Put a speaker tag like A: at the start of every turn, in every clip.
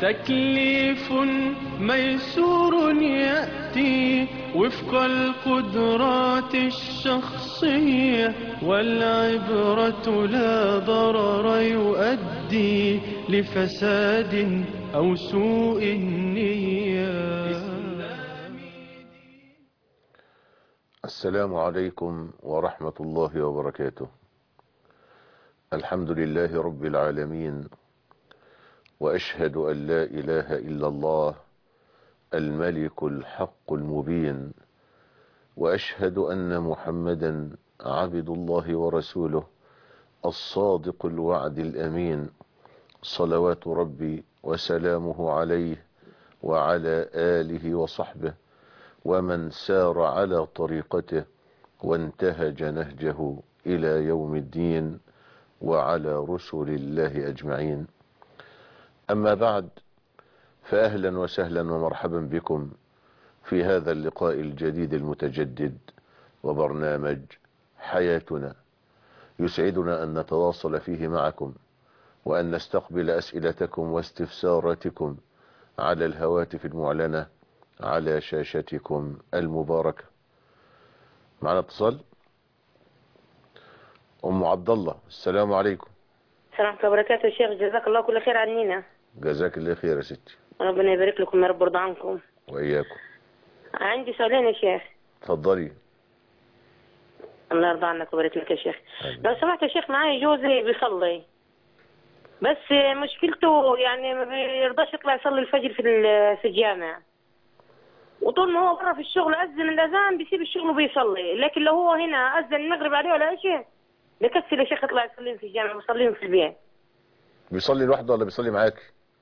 A: تكليف ميسور يأتي وفق القدرات الشخصية والعبرة لا ضرر يؤدي لفساد أو سوء النية
B: السلام عليكم ورحمة الله وبركاته الحمد لله رب العالمين وأشهد أن لا إله إلا الله الملك الحق المبين وأشهد أن محمدا عبد الله ورسوله الصادق الوعد الأمين صلوات ربي وسلامه عليه وعلى آله وصحبه ومن سار على طريقته وانتهج نهجه إلى يوم الدين وعلى رسل الله أجمعين أما بعد فأهلا وسهلا ومرحبا بكم في هذا اللقاء الجديد المتجدد وبرنامج حياتنا يسعدنا أن نتواصل فيه معكم وأن نستقبل أسئلتكم واستفساراتكم على الهواتف المعلنة على شاشتكم المباركة معنا اتصال أم عبد الله السلام عليكم
C: السلام ورحمة الله وبركاته يا شيخ جزاك الله كل خير عنينا
B: جزاك الله خير يا ستي
C: ربنا يبارك لكم يا رب ويرضى عنكم
B: وإياكم
C: عندي سؤالين يا شيخ
B: اتفضلي
C: الله يرضى عنك ويبارك لك يا شيخ
B: آمين.
C: لو سمحت يا شيخ معايا جوزي بيصلي بس مشكلته يعني ما بيرضاش يطلع يصلي الفجر في ال- في الجامع وطول ما هو برا في الشغل أذن الأذان بيسيب الشغل وبيصلي لكن لو هو هنا أذن المغرب عليه ولا شيء بكسل يا شيخ يطلع يصلي في الجامع ويصليهم في البيت
B: بيصلي لوحده ولا بيصلي معاك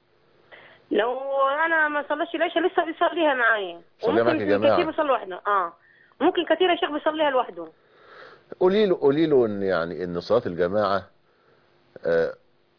C: لو انا ما صليتش العشاء لسه بيصليها معايا
B: صليها معاك يا
C: وممكن
B: جماعة.
C: كتير بيصلي لوحده اه ممكن كتير يا شيخ بيصليها لوحده
B: قولي له قولي له ان يعني ان صلاة الجماعة آه،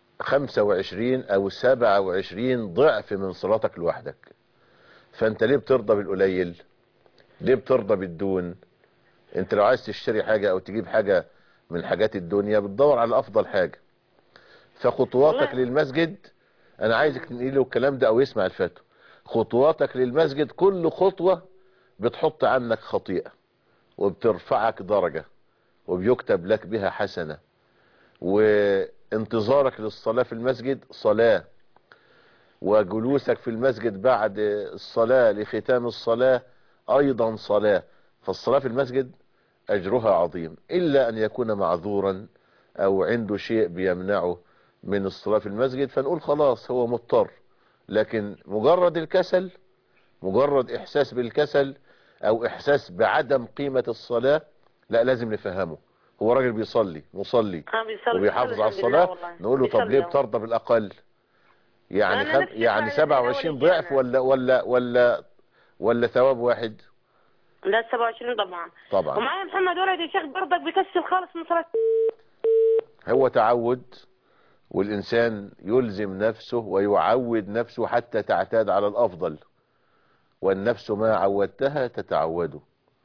B: 25 او 27 ضعف من صلاتك لوحدك فانت ليه بترضى بالقليل ليه بترضى بالدون انت لو عايز تشتري حاجة او تجيب حاجة من حاجات الدنيا بتدور على افضل حاجة فخطواتك
C: والله.
B: للمسجد انا عايزك تنقلي له الكلام ده او يسمع الفتوى خطواتك للمسجد كل خطوة بتحط عنك خطيئة وبترفعك درجة وبيكتب لك بها حسنة وانتظارك للصلاة في المسجد صلاة وجلوسك في المسجد بعد الصلاة لختام الصلاة أيضا صلاة فالصلاة في المسجد أجرها عظيم إلا أن يكون معذورا أو عنده شيء بيمنعه من الصلاة في المسجد فنقول خلاص هو مضطر لكن مجرد الكسل مجرد إحساس بالكسل أو إحساس بعدم قيمة الصلاة لا لازم نفهمه هو راجل بيصلي مصلي
C: اه بيصلي
B: وبيحافظ على
C: الحمد لله
B: الصلاة
C: والله.
B: نقول له طب
C: بيصلي
B: ليه
C: هو.
B: بترضى بالأقل يعني
C: أنا
B: خم...
C: نفسي
B: يعني
C: فعلا زي أول
B: 27
C: الجامع.
B: ضعف ولا ولا ولا ولا ثواب واحد
C: لا 27 طبعا
B: طبعا
C: ومعايا محمد ولد يا شيخ برضك بيكسل خالص من صلاة
B: هو تعود والإنسان يلزم نفسه ويعود نفسه حتى تعتاد على الأفضل والنفس ما عودتها تتعود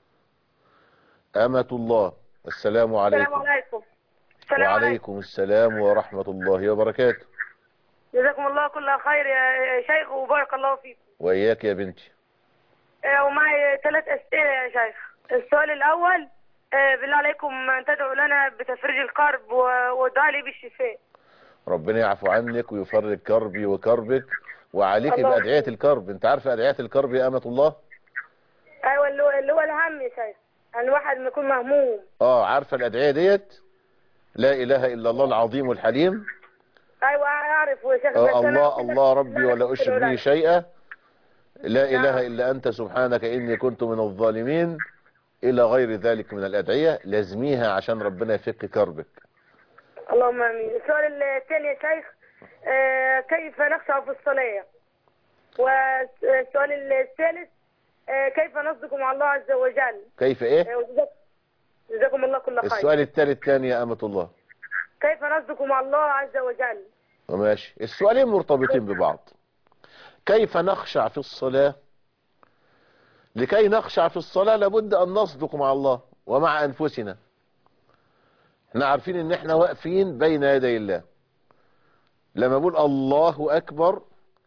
B: أمة الله السلام
C: السلام
B: عليكم
C: عليكم السلام عليكم
B: وعليكم السلام ورحمة الله وبركاته
C: جزاكم الله كل خير يا شيخ وبارك الله فيكم
B: وإياك يا بنتي
C: آه، ومعي ثلاث أسئلة يا شيخ السؤال الأول آه، بالله عليكم أن تدعوا لنا بتفريج الكرب و- ودعاء لي بالشفاء
B: ربنا يعفو عنك ويفرج كربي وكربك وعليك
C: الله
B: بأدعية الكرب انت عارفة أدعية الكرب يا أمة الله
C: ايوه اللي هو اللي هو الهم يا شيخ يعني الواحد ما يكون مهموم
B: اه عارفة الأدعية ديت لا إله إلا الله العظيم الحليم
C: ايوه اعرف يا شيخ
B: آه
C: بس أنا
B: الله
C: كده-
B: الله ربي ولا أشرك به
C: الأولاد.
B: شيئا لا إله
C: نعم.
B: إلا أنت سبحانك إني كنت من الظالمين إلى غير ذلك من الأدعية لازميها عشان ربنا يفك كربك
C: اللهم امين السؤال الثاني يا شيخ آه، كيف نخشع في الصلاه والسؤال الثالث آه، كيف نصدق مع الله عز وجل
B: كيف إيه
C: آه، وجزاك- جزاكم الله كل خير
B: السؤال الثالث تاني يا أمة الله
C: كيف نصدق مع الله عز وجل
B: ماشي السؤالين مرتبطين ببعض كيف نخشع في الصلاة لكي نخشع في الصلاة لابد أن نصدق مع الله ومع أنفسنا احنا عارفين ان احنا واقفين بين يدي الله لما بقول الله أكبر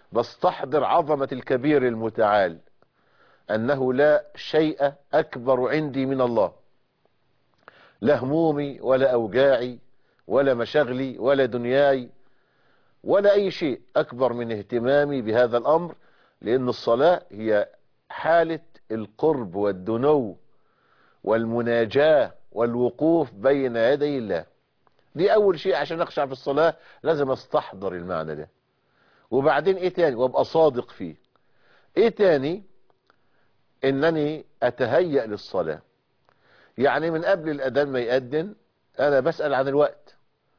B: بستحضر عظمة الكبير المتعال أنه لا شيء أكبر عندي من الله لا همومي ولا أوجاعي ولا مشاغلي ولا دنياي ولا أي شيء أكبر من اهتمامي بهذا الأمر لأن الصلاة هي حالة القرب والدنو والمناجاة والوقوف بين يدي الله دي أول شيء عشان أخشع في الصلاة لازم أستحضر المعنى ده وبعدين إيه تاني وأبقى صادق فيه إيه تاني إنني أتهيأ للصلاة يعني من قبل الأذان ما يأذن أنا بسأل عن الوقت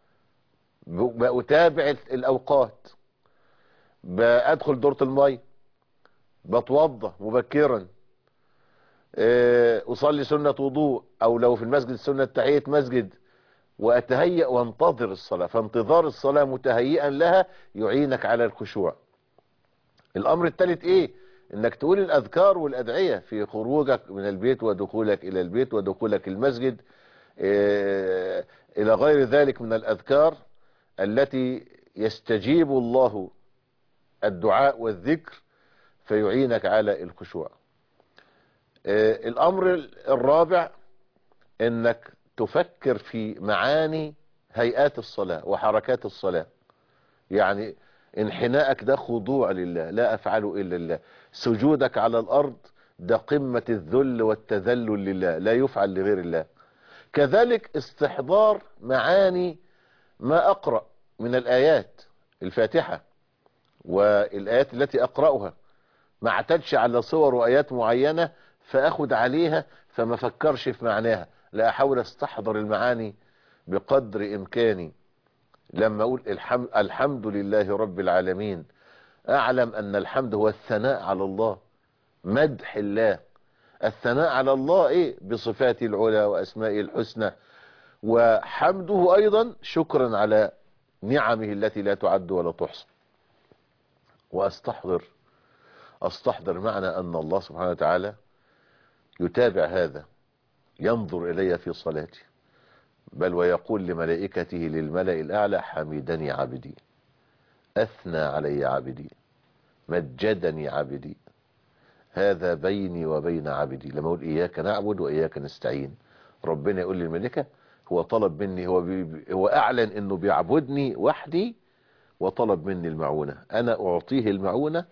B: بأتابع الأوقات بأدخل دورة المي بتوضى مبكرا أصلي سنة وضوء أو لو في المسجد سنة تحية مسجد وأتهيأ وانتظر الصلاة فانتظار الصلاة متهيئا لها يعينك على الخشوع الأمر الثالث إيه انك تقول الاذكار والادعية في خروجك من البيت ودخولك الى البيت ودخولك المسجد إيه الى غير ذلك من الاذكار التي يستجيب الله الدعاء والذكر فيعينك على الخشوع إيه الامر الرابع انك تفكر في معاني هيئات الصلاة وحركات الصلاة يعني انحناءك ده خضوع لله لا افعله الا لله سجودك على الارض ده قمة الذل والتذلل لله لا يفعل لغير الله كذلك استحضار معاني ما اقرأ من الايات الفاتحة والايات التي اقرأها ما اعتدش على صور وايات معينة فاخد عليها فما فكرش في معناها لا احاول استحضر المعاني بقدر امكاني لما اقول الحمد, الحمد لله رب العالمين اعلم ان الحمد هو الثناء على الله مدح الله الثناء على الله ايه بصفاته العلى واسمائه الحسنى وحمده ايضا شكرا على نعمه التي لا تعد ولا تحصى واستحضر استحضر معنى ان الله سبحانه وتعالى يتابع هذا ينظر الي في صلاتي بل ويقول لملائكته للملأ الأعلى حمدني عبدي أثنى علي عبدي مجدني عبدي هذا بيني وبين عبدي لما أقول إياك نعبد وإياك نستعين ربنا يقول للملائكة هو طلب مني هو, بي هو أعلن أنه بيعبدني وحدي وطلب مني المعونة أنا أعطيه المعونة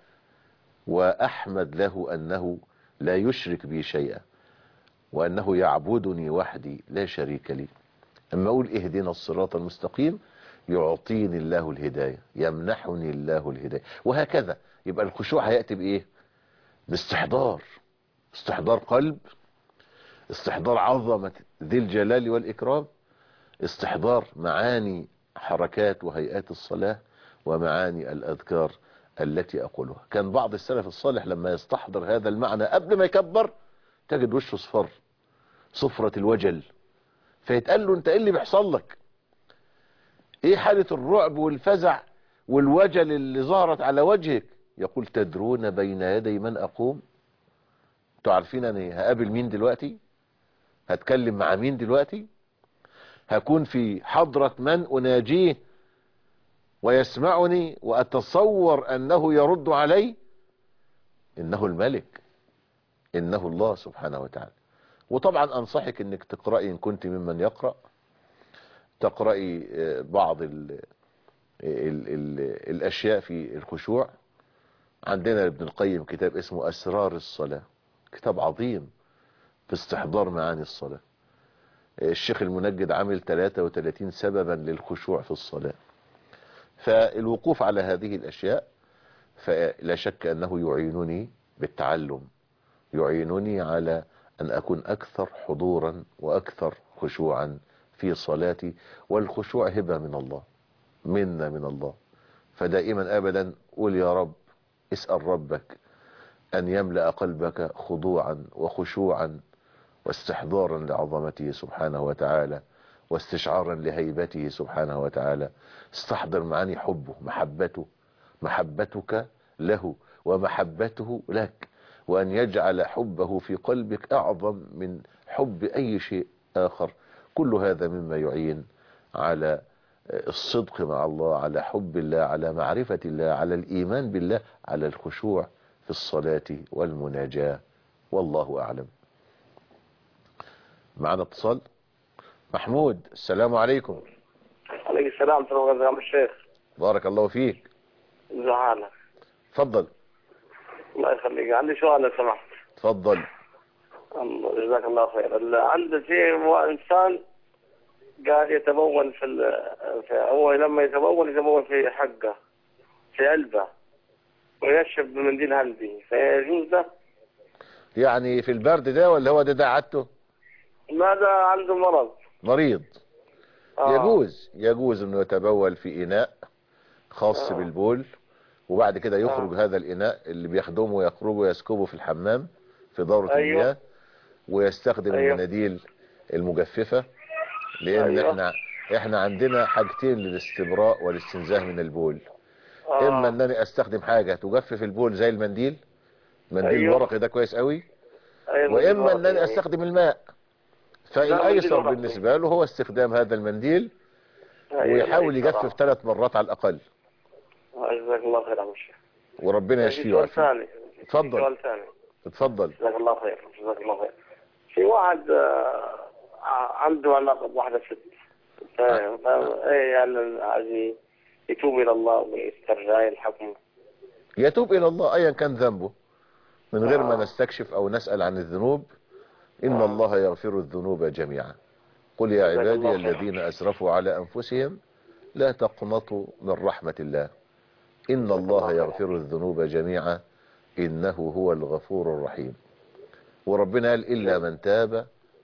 B: وأحمد له أنه لا يشرك بي شيئا وأنه يعبدني وحدي لا شريك لي اما اقول اهدنا الصراط المستقيم يعطيني الله الهداية يمنحني الله الهداية وهكذا يبقى الخشوع هيأتي بايه باستحضار استحضار قلب استحضار عظمة ذي الجلال والإكرام استحضار معاني حركات وهيئات الصلاة ومعاني الأذكار التي أقولها كان بعض السلف الصالح لما يستحضر هذا المعنى قبل ما يكبر تجد وشه صفر صفرة الوجل فيتقال له انت ايه اللي بيحصل لك ايه حالة الرعب والفزع والوجل اللي ظهرت على وجهك يقول تدرون بين يدي من اقوم انتوا عارفين انا هقابل مين دلوقتي هتكلم مع مين دلوقتي هكون في حضرة من اناجيه ويسمعني واتصور انه يرد علي انه الملك انه الله سبحانه وتعالى وطبعا انصحك انك تقرأي ان كنت ممن يقرأ تقرأي بعض ال ال ال الاشياء في الخشوع عندنا ابن القيم كتاب اسمه اسرار الصلاة كتاب عظيم في استحضار معاني الصلاة الشيخ المنجد عامل 33 سببا للخشوع في الصلاة فالوقوف على هذه الاشياء فلا شك انه يعينني بالتعلم يعينني على أن أكون أكثر حضورا وأكثر خشوعا في صلاتي والخشوع هبة من الله منا من الله فدائما أبدا قول يا رب اسأل ربك أن يملأ قلبك خضوعا وخشوعا واستحضارا لعظمته سبحانه وتعالى واستشعارا لهيبته سبحانه وتعالى استحضر معاني حبه محبته محبتك له ومحبته لك وأن يجعل حبه في قلبك أعظم من حب أي شيء آخر كل هذا مما يعين على الصدق مع الله على حب الله على معرفة الله على الإيمان بالله على الخشوع في الصلاة والمناجاة والله أعلم معنا اتصال محمود السلام عليكم
D: عليك السلام ورحمة الله وبركاته الشيخ
B: بارك الله فيك
D: ازي حالك
B: تفضل
D: الله يخليك عندي سؤال لو سمحت
B: تفضل
D: الله- جزاك الله خير ال- عندي في مو- انسان قاعد يتبول في, ال- في هو لما يتبول يتبول في حقه في علبه وينشف بمنديل هندي فيجوز ده
B: يعني في البرد ده ولا هو ده ده عادته
D: ماذا عنده مرض
B: مريض
D: آه.
B: يجوز يجوز انه يتبول في اناء خاص
D: آه.
B: بالبول وبعد كده يخرج هذا الاناء اللي بيخدمه ويخرجه ويسكبه في الحمام في دورة
D: أيوة.
B: المياه ويستخدم
D: أيوة.
B: المناديل المجففة لان
D: أيوة.
B: احنا احنا عندنا حاجتين للاستبراء والاستنزاه من البول
D: آه.
B: اما انني استخدم حاجة تجفف البول زي المنديل منديل
D: أيوة.
B: ورقي ده كويس قوي
D: أيوة،
B: واما انني
D: يعني.
B: استخدم الماء
D: لا، منديل
B: فالايسر
D: ورقي.
B: بالنسبة له هو استخدام هذا المنديل
D: أيوة،
B: ويحاول
D: أيوة.
B: يجفف ثلاث مرات على الأقل
D: آه، جزاك الله خير يا عم الشيخ
B: وربنا
D: في
B: يشفيه
D: سؤال
B: ويعافيه
D: ثاني في
B: اتفضل.
D: سؤال ثاني
B: اتفضل
D: جزاك الله خير جزاك الله خير في واحد آه، عنده علاقة بواحدة ست فاهم فاهم ايه يعني عايز يتوب إلى الله ويسترجع الحكم
B: يتوب إلى الله أيا كان ذنبه من غير ما
D: آه.
B: نستكشف أو نسأل عن الذنوب إن
D: آه.
B: الله يغفر الذنوب جميعا قل يا
D: جزاك
B: عبادي
D: الله خير.
B: الذين أسرفوا على أنفسهم لا تقنطوا من رحمة الله إن الله
D: الله خير.
B: يغفر الذنوب جميعا إنه هو الغفور الرحيم وربنا قال إلا من تاب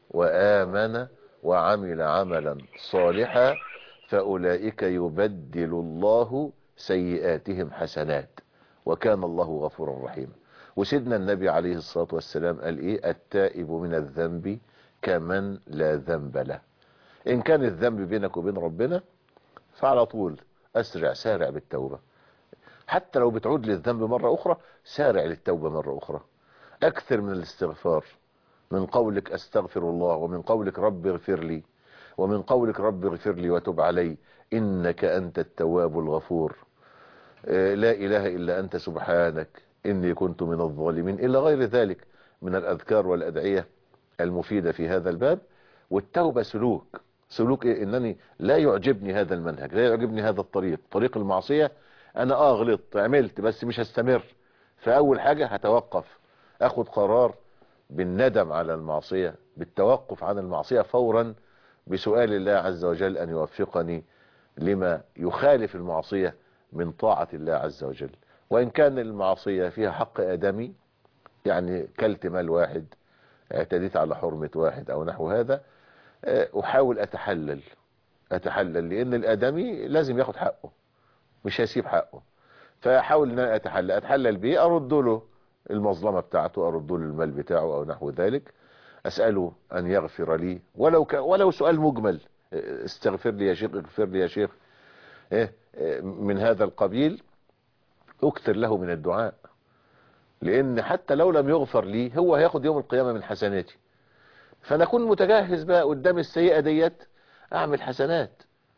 B: وآمن وعمل عملا صالحا فأولئك يبدل الله سيئاتهم حسنات وكان الله غفورا رحيما وسيدنا النبي عليه الصلاة والسلام قال إيه التائب من الذنب كمن لا ذنب له إن كان الذنب بينك وبين ربنا فعلى طول أسرع سارع بالتوبة حتى لو بتعود للذنب مرة أخرى سارع للتوبة مرة أخرى أكثر من الاستغفار من قولك أستغفر الله ومن قولك رب اغفر لي ومن قولك رب اغفر لي وتب علي إنك أنت التواب الغفور آه، لا إله إلا أنت سبحانك إني كنت من الظالمين إلى غير ذلك من الأذكار والأدعية المفيدة في هذا الباب والتوبة سلوك سلوك إيه؟ إنني لا يعجبني هذا المنهج لا يعجبني هذا الطريق طريق المعصية أنا آه غلطت عملت بس مش هستمر فأول حاجة هتوقف أخذ قرار بالندم على المعصية بالتوقف عن المعصية فورا بسؤال الله عز وجل أن يوفقني لما يخالف المعصية من طاعة الله عز وجل وإن كان المعصية فيها حق آدمي يعني كلت مال واحد اعتديت على حرمة واحد أو نحو هذا آه، أحاول أتحلل أتحلل لأن الآدمي لازم ياخد حقه مش هيسيب حقه فأحاول أن أنا أتحلل أتحلل بيه أرد له المظلمة بتاعته أرد له المال بتاعه أو نحو ذلك أسأله أن يغفر لي ولو ك... ولو سؤال مجمل آه، استغفر لي يا شيخ اغفر لي يا شيخ إيه آه، من هذا القبيل أكثر له من الدعاء لأن حتى لو لم يغفر لي هو هياخد يوم القيامة من حسناتي فأنا أكون متجهز بقى قدام السيئة ديت أعمل حسنات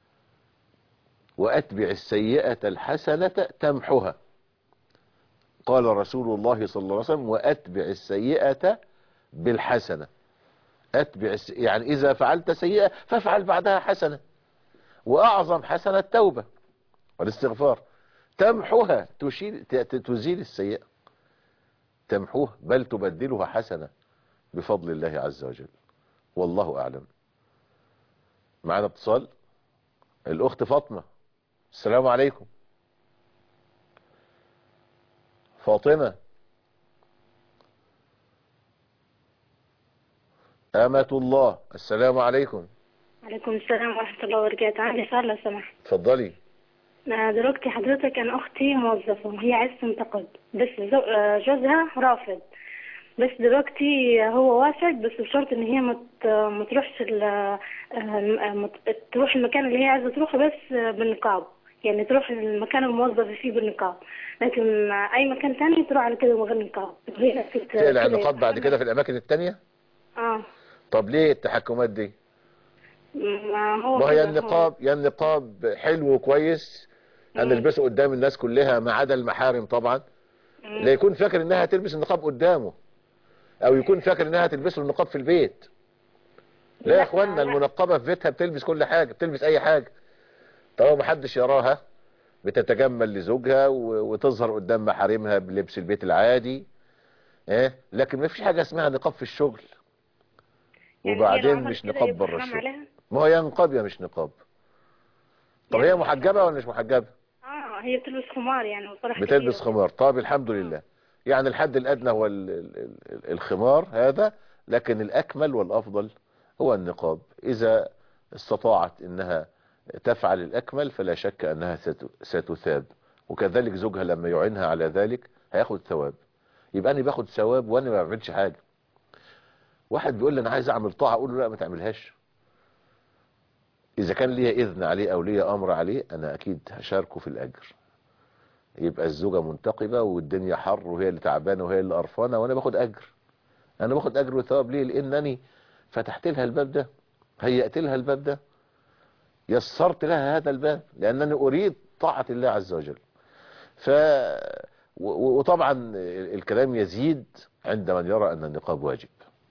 B: وأتبع السيئة الحسنة تمحها قال رسول الله صلى الله عليه وسلم وأتبع السيئة بالحسنة أتبع الس... يعني إذا فعلت سيئة فافعل بعدها حسنة وأعظم حسنة التوبة والاستغفار تمحها تشيل ت- ت- تزيل السيئة تمحوها بل تبدلها حسنة بفضل الله عز وجل والله أعلم معنا اتصال الأخت فاطمة السلام عليكم فاطمة أمة الله السلام عليكم
E: عليكم السلام ورحمة الله وبركاته عندي سؤال لو سمحت
B: اتفضلي
E: آه، دلوقتي حضرتك أنا أختي موظفة وهي عايزة تنتقد بس زو- آه، جوزها رافض بس دلوقتي هو وافق بس بشرط إن هي مت ما تروحش ال- آه، آه، مت- تروح المكان اللي هي عايزة تروحه بس آه، بالنقاب يعني تروح المكان الموظفة فيه بالنقاب لكن آه، أي مكان تاني تروح على كده من غير نقاب هي نفس
B: تقلع
E: كده
B: النقاط بعد كده في الأماكن التانية
E: اه
B: طب ليه التحكمات دي
E: ما هو
B: ما هي
E: كده هو.
B: النقاب يا النقاب حلو وكويس هنلبسه قدام الناس كلها ما عدا المحارم طبعا لا يكون فاكر انها تلبس النقاب قدامه او يكون فاكر انها تلبس له النقاب في البيت لا يا
E: لا،
B: اخوانا
E: لا.
B: المنقبة في بيتها بتلبس كل حاجة بتلبس اي حاجة طبعا ما حدش يراها بتتجمل لزوجها و- وتظهر قدام محارمها بلبس البيت العادي ايه لكن ما فيش حاجة اسمها نقاب في الشغل
E: يعني هي لو
B: وبعدين
E: عملت
B: مش
E: كده
B: نقاب
E: يبقى
B: بره
E: حرام
B: الشغل
E: عليها؟
B: ما هي نقاب يا مش نقاب طب
E: يعني
B: هي محجبة ولا مش محجبة
E: اه هي بتلبس خمار يعني وصراحة
B: بتلبس خمار طب الحمد لله يعني الحد الأدنى هو ال- ال- ال- الخمار هذا لكن الأكمل والأفضل هو النقاب إذا استطاعت أنها تفعل الأكمل فلا شك أنها ست- ستثاب وكذلك زوجها لما يعينها على ذلك هياخد ثواب يبقى أنا باخد ثواب وأنا ما بعملش حاجة واحد بيقول لي أنا عايز أعمل طاعة أقول له لا ما تعملهاش إذا كان ليا إذن عليه أو ليا أمر عليه أنا أكيد هشاركه في الأجر يبقى الزوجة منتقبة والدنيا حر وهي اللي تعبانة وهي اللي قرفانة وانا باخد اجر انا باخد اجر وثواب ليه لانني فتحت لها الباب ده هيأت لها الباب ده يسرت لها هذا الباب لانني اريد طاعة الله عز وجل ف و- و- وطبعا الكلام يزيد عند من يرى ان النقاب واجب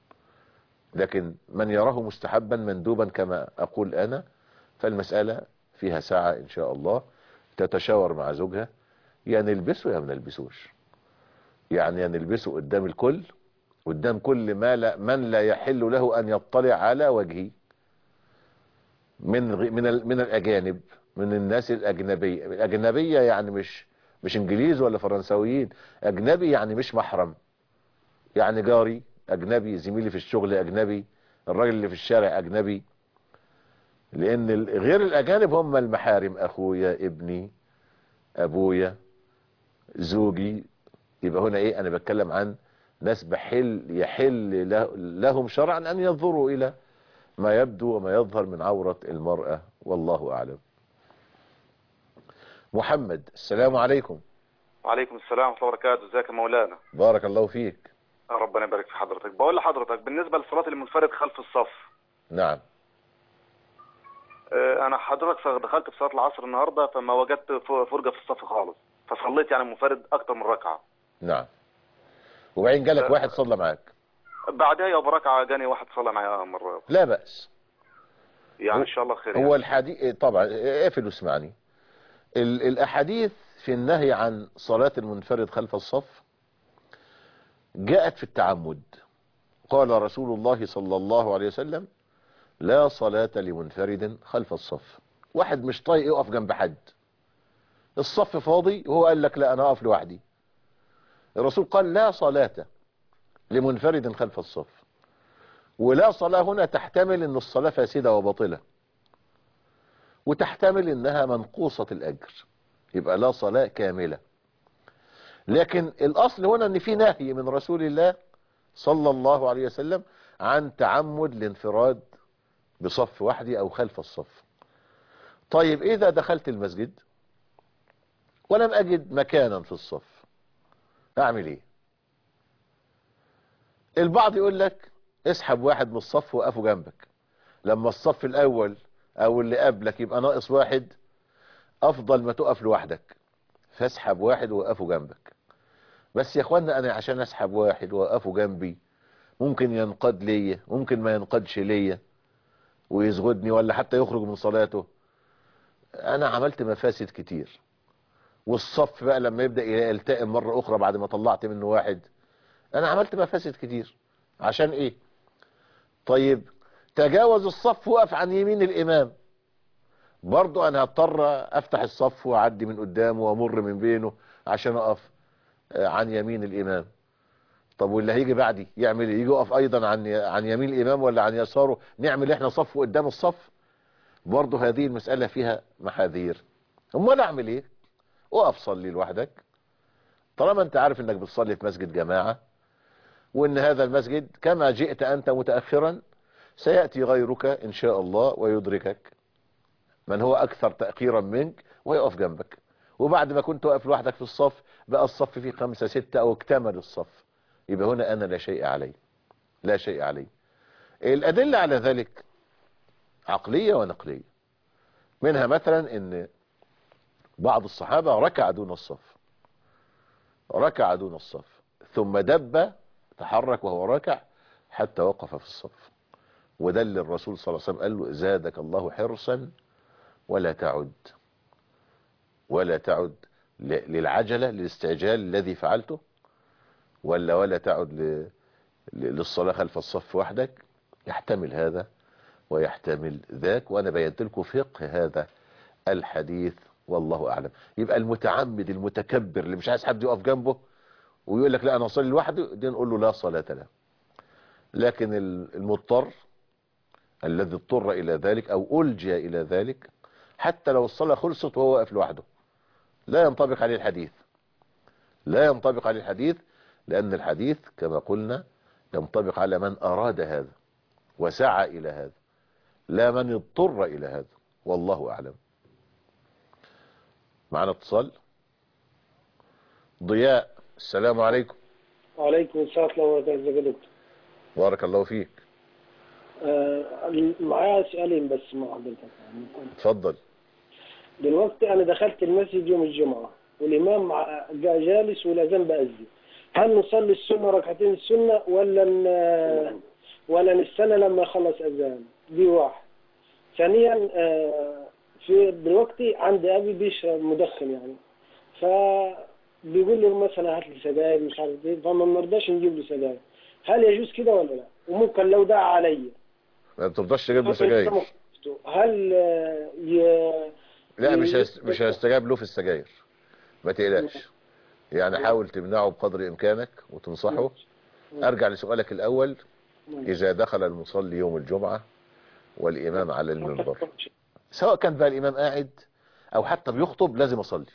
B: لكن من يراه مستحبا مندوبا كما اقول انا فالمسألة فيها ساعة ان شاء الله تتشاور مع زوجها يا نلبسه يا ما نلبسوش يعني يا نلبسه قدام الكل قدام كل ما لا من لا يحل له ان يطلع على وجهه من غ- من ال- من الاجانب من الناس الاجنبيه الاجنبيه يعني مش مش انجليز ولا فرنساويين اجنبي يعني مش محرم يعني جاري اجنبي زميلي في الشغل اجنبي الراجل اللي في الشارع اجنبي لان ال- غير الاجانب هم المحارم اخويا ابني ابويا زوجي يبقى هنا ايه انا بتكلم عن ناس بحل يحل له- لهم شرعا ان ينظروا الى ما يبدو وما يظهر من عورة المرأة والله اعلم محمد السلام عليكم
F: وعليكم السلام ورحمة الله وبركاته ازيك يا مولانا
B: بارك الله فيك
F: ربنا يبارك في حضرتك بقول لحضرتك بالنسبة لصلاة المنفرد خلف الصف
B: نعم
F: آه، انا حضرتك دخلت في صلاة العصر النهاردة فما وجدت ف- فرجة في الصف خالص فصليت يعني منفرد اكتر من ركعة
B: نعم وبعدين جالك واحد صلى معاك
F: بعدها يا بركعة جاني واحد صلى معايا مرة
B: لا بأس
F: يعني ان شاء الله خير
B: هو
F: يعني.
B: الحديث طبعا اقفل واسمعني ال- الاحاديث في النهي عن صلاة المنفرد خلف الصف جاءت في التعمد قال رسول الله صلى الله عليه وسلم لا صلاة لمنفرد خلف الصف واحد مش طايق يقف جنب حد الصف فاضي وهو قال لك لا انا اقف لوحدي الرسول قال لا صلاة لمنفرد خلف الصف ولا صلاة هنا تحتمل ان الصلاة فاسدة وباطلة وتحتمل انها منقوصة الاجر يبقى لا صلاة كاملة لكن الاصل هنا ان في نهي من رسول الله صلى الله عليه وسلم عن تعمد الانفراد بصف وحدي او خلف الصف طيب اذا دخلت المسجد ولم اجد مكانا في الصف اعمل ايه البعض يقول لك اسحب واحد من الصف وقفه جنبك لما الصف الاول او اللي قبلك يبقى ناقص واحد افضل ما تقف لوحدك فاسحب واحد ووقفه جنبك بس يا اخوانا انا عشان اسحب واحد ووقفه جنبي ممكن ينقاد ليا ممكن ما ينقادش ليا ويزغدني ولا حتى يخرج من صلاته انا عملت مفاسد كتير والصف بقى لما يبدأ يلتئم مرة اخرى بعد ما طلعت منه واحد انا عملت مفاسد كتير عشان ايه طيب تجاوز الصف وقف عن يمين الامام برضو انا هضطر افتح الصف واعدي من قدامه وامر من بينه عشان اقف آه، عن يمين الامام طب واللي هيجي بعدي يعمل ايه يجي يقف ايضا عن عن يمين الامام ولا عن يساره نعمل احنا صف قدام الصف برضو هذه المسألة فيها محاذير امال اعمل ايه اقف صلي لوحدك طالما انت عارف انك بتصلي في مسجد جماعة وان هذا المسجد كما جئت انت متأخرا سيأتي غيرك ان شاء الله ويدركك من هو اكثر تأخيرا منك ويقف جنبك وبعد ما كنت واقف لوحدك في الصف بقى الصف فيه خمسة ستة او اكتمل الصف يبقى هنا انا لا شيء علي لا شيء علي الادلة على ذلك عقلية ونقلية منها مثلا ان بعض الصحابة ركع دون الصف ركع دون الصف ثم دب تحرك وهو راكع حتى وقف في الصف وده اللي الرسول صلى الله عليه وسلم قال له زادك الله حرصا ولا تعد ولا تعد ل- للعجلة للاستعجال الذي فعلته ولا ولا تعد ل- ل- للصلاة خلف الصف وحدك يحتمل هذا ويحتمل ذاك وانا بينت لكم فقه هذا الحديث والله اعلم يبقى المتعمد المتكبر اللي مش عايز حد يقف جنبه ويقول لك لا انا اصلي لوحدي دي نقول له لا صلاة له لكن ال- المضطر الذي اضطر الى ذلك او الجي الى ذلك حتى لو الصلاة خلصت وهو واقف لوحده لا ينطبق عليه الحديث لا ينطبق عليه الحديث لان الحديث كما قلنا ينطبق على من اراد هذا وسعى الى هذا لا من اضطر الى هذا والله اعلم معنا اتصال ضياء السلام عليكم
G: وعليكم السلام ورحمة الله وبركاته ازيك يا دكتور
B: بارك الله فيك
G: آه، معايا سؤالين بس مع حضرتك يعني.
B: اتفضل
G: دلوقتي أنا دخلت المسجد يوم الجمعة والإمام مع- جا جالس والأذان بأذن هل نصلي السنة ركعتين السنة ولا ن... ولا نستنى لما يخلص أذان دي واحد ثانيا آه، في دلوقتي عند أبي بيشرب مدخن يعني فبيقول له مثلا هات لي سجاير مش عارف ايه فما بنرضاش نجيب له سجاير هل يجوز كده ولا لا؟ وممكن لو دعا عليا
B: ما بترضاش تجيب له سجاير
G: هل آه، ي...
B: لا مش هيست... مش هيستجاب له في السجاير ما تقلقش يعني حاول تمنعه بقدر امكانك وتنصحه ارجع لسؤالك الاول اذا دخل المصلي يوم الجمعة والامام على المنبر سواء كان بقى الامام قاعد او حتى بيخطب لازم اصلي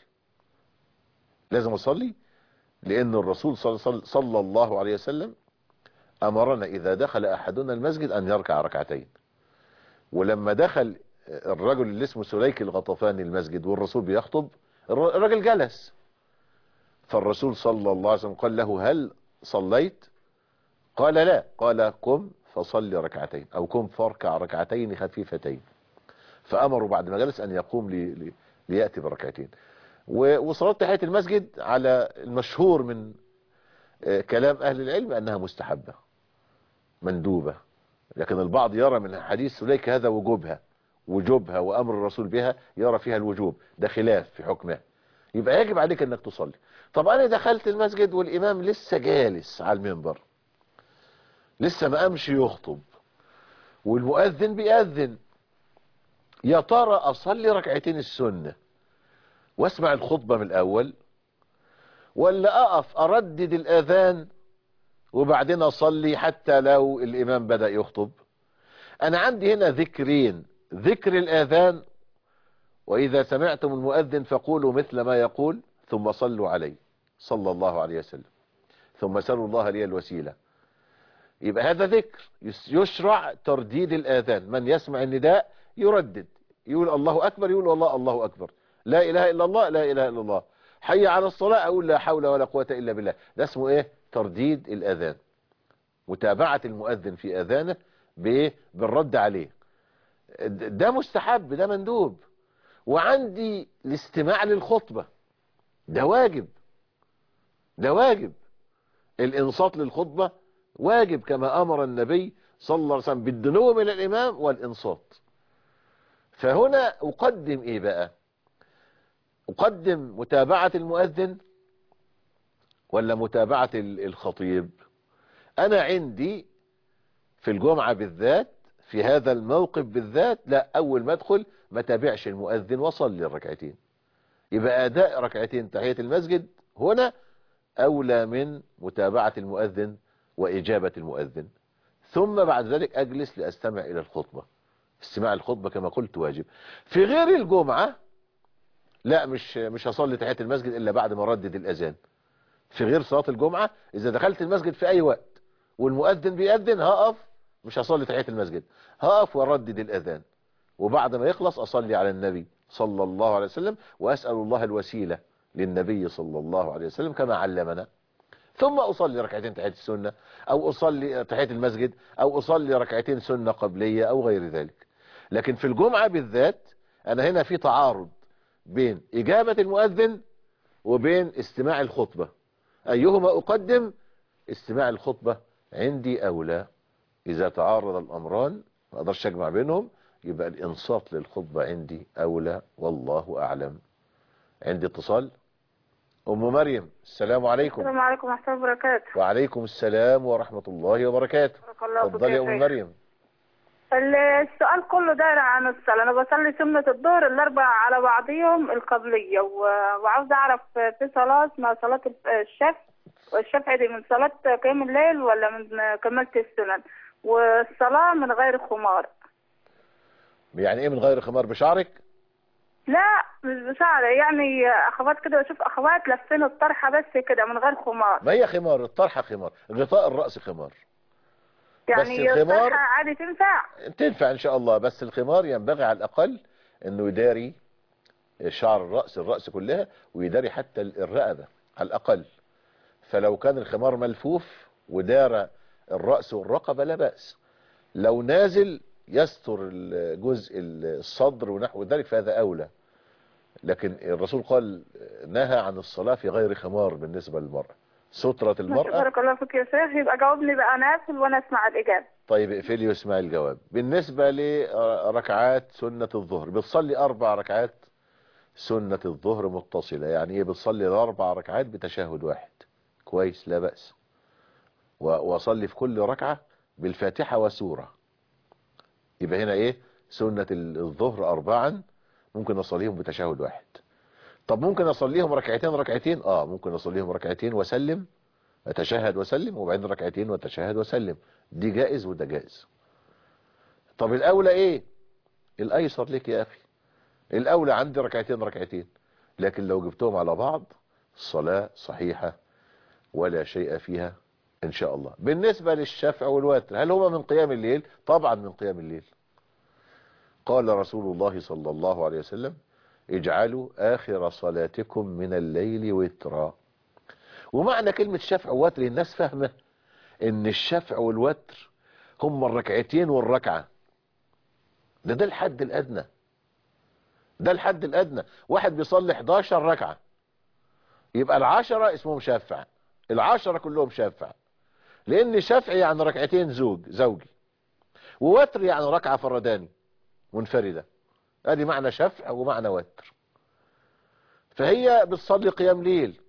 B: لازم اصلي لان الرسول صلى صلى- صلى الله عليه وسلم امرنا اذا دخل احدنا المسجد ان يركع ركعتين ولما دخل الرجل اللي اسمه سليك الغطفاني المسجد والرسول بيخطب الر- الراجل جلس فالرسول صلى الله عليه وسلم قال له هل صليت قال لا قال قم فصلي ركعتين او قم فاركع ركعتين خفيفتين فامروا بعد ما جلس ان يقوم لي لي لياتي بركعتين و- وصلاه تحيه المسجد على المشهور من آه، كلام اهل العلم انها مستحبه مندوبه لكن البعض يرى من حديث سليك هذا وجوبها وجوبها وامر الرسول بها يرى فيها الوجوب ده خلاف في حكمها يبقى يجب عليك انك تصلي طب انا دخلت المسجد والامام لسه جالس على المنبر لسه ما قامش يخطب والمؤذن بيأذن يا ترى اصلي ركعتين السنة واسمع الخطبة من الاول ولا اقف اردد الاذان وبعدين اصلي حتى لو الامام بدأ يخطب انا عندي هنا ذكرين ذكر الاذان واذا سمعتم المؤذن فقولوا مثل ما يقول ثم صلوا عليه صلى الله عليه وسلم ثم سلوا الله لي الوسيلة يبقى هذا ذكر يس- يشرع ترديد الاذان من يسمع النداء يردد يقول الله اكبر يقول والله الله اكبر لا اله الا الله لا اله الا الله حي على الصلاة اقول لا حول ولا قوة الا بالله ده اسمه ايه ترديد الاذان متابعة المؤذن في اذانه بايه بالرد عليه د- ده مستحب ده مندوب وعندي الاستماع للخطبة ده واجب ده واجب الانصات للخطبة واجب كما امر النبي صلى الله عليه وسلم بالدنو من الامام والانصات فهنا اقدم ايه بقى اقدم متابعة المؤذن ولا متابعة ال- الخطيب انا عندي في الجمعة بالذات في هذا الموقف بالذات لا اول ما ادخل ما تابعش المؤذن وصلي الركعتين يبقى اداء ركعتين تحية المسجد هنا اولى من متابعة المؤذن واجابة المؤذن ثم بعد ذلك اجلس لاستمع الى الخطبة استماع الخطبة كما قلت واجب في غير الجمعة لا مش مش هصلي تحية المسجد الا بعد ما ردد الاذان في غير صلاة الجمعة اذا دخلت المسجد في اي وقت والمؤذن بيأذن هقف مش هصلي تحية المسجد هقف واردد الاذان وبعد ما يخلص اصلي على النبي صلى الله عليه وسلم واسأل الله الوسيلة للنبي صلى الله عليه وسلم كما علمنا ثم اصلي ركعتين تحية السنة او اصلي تحية المسجد او اصلي ركعتين سنة قبلية او غير ذلك لكن في الجمعة بالذات انا هنا في تعارض بين اجابة المؤذن وبين استماع الخطبة ايهما اقدم استماع الخطبة عندي اولى اذا تعارض الامران ما اقدرش اجمع بينهم يبقى الانصات للخطبة عندي اولى والله اعلم عندي اتصال ام مريم السلام عليكم
H: السلام عليكم ورحمة الله وبركاته
B: وعليكم السلام ورحمة الله وبركاته
H: بارك الله فيك
B: اتفضلي يا ام
H: شيخ.
B: مريم
H: ال- السؤال كله داير عن الصلاة أنا بصلي سنة الظهر الأربع على بعضيهم القبلية و- وعاوز أعرف في صلاة اسمها صلاة الشفع والشفع دي من صلاة قيام الليل ولا من كمالة السنن والصلاة من غير خمار
B: يعني ايه من غير خمار بشعرك
H: لا مش بشعر يعني أخوات كده بشوف أخوات لفين الطرحة بس كده من غير خمار
B: ما هي خمار الطرحة خمار غطاء الرأس خمار
H: يعني
B: الخمار-
H: الطرحة عادي تنفع
B: تنفع ان شاء الله بس الخمار ينبغي على الاقل انه يداري شعر الرأس الرأس كلها ويداري حتى الرقبة على الاقل فلو كان الخمار ملفوف ودار الرأس والرقبة لا بأس لو نازل يستر الجزء الصدر ونحو ذلك فهذا اولى لكن الرسول قال نهى عن الصلاة في غير خمار بالنسبة للمرأة سترة
H: ماشي،
B: المرأة
H: بارك الله فيك يا شيخ يبقى جاوبني بقى أنا أقفل وأنا أسمع الإجابة
B: طيب اقفلي واسمعي الجواب بالنسبة لركعات سنة الظهر بتصلي أربع ركعات سنة الظهر متصلة يعني ايه بتصلي الأربع ركعات بتشهد واحد كويس لا بأس و- وأصلي في كل ركعة بالفاتحة وسورة يبقى هنا ايه سنة ال- الظهر أربعا ممكن أصليهم بتشهد واحد طب ممكن أصليهم ركعتين ركعتين اه ممكن أصليهم ركعتين وسلم أتشهد وسلم وبعدين ركعتين وتشهد وسلم دي جائز وده جائز طب الأولى إيه الأيسر لك يا أخي الأولى عندي ركعتين ركعتين لكن لو جبتهم على بعض الصلاة صحيحة ولا شيء فيها إن شاء الله بالنسبة للشفع والوتر هل هما من قيام الليل طبعا من قيام الليل قال رسول الله صلى الله عليه وسلم اجعلوا آخر صلاتكم من الليل وترا ومعنى كلمة شفع ووتر الناس فاهمة ان الشفع والوتر هم الركعتين والركعة ده ده الحد الادنى ده الحد الادنى واحد بيصلي 11 ركعة يبقى العشرة اسمهم شفع العشرة كلهم شفع لان شفع يعني ركعتين زوج زوجي ووتر يعني ركعة فرداني منفردة ادي معنى شفع ومعنى وتر فهي بتصلي قيام ليل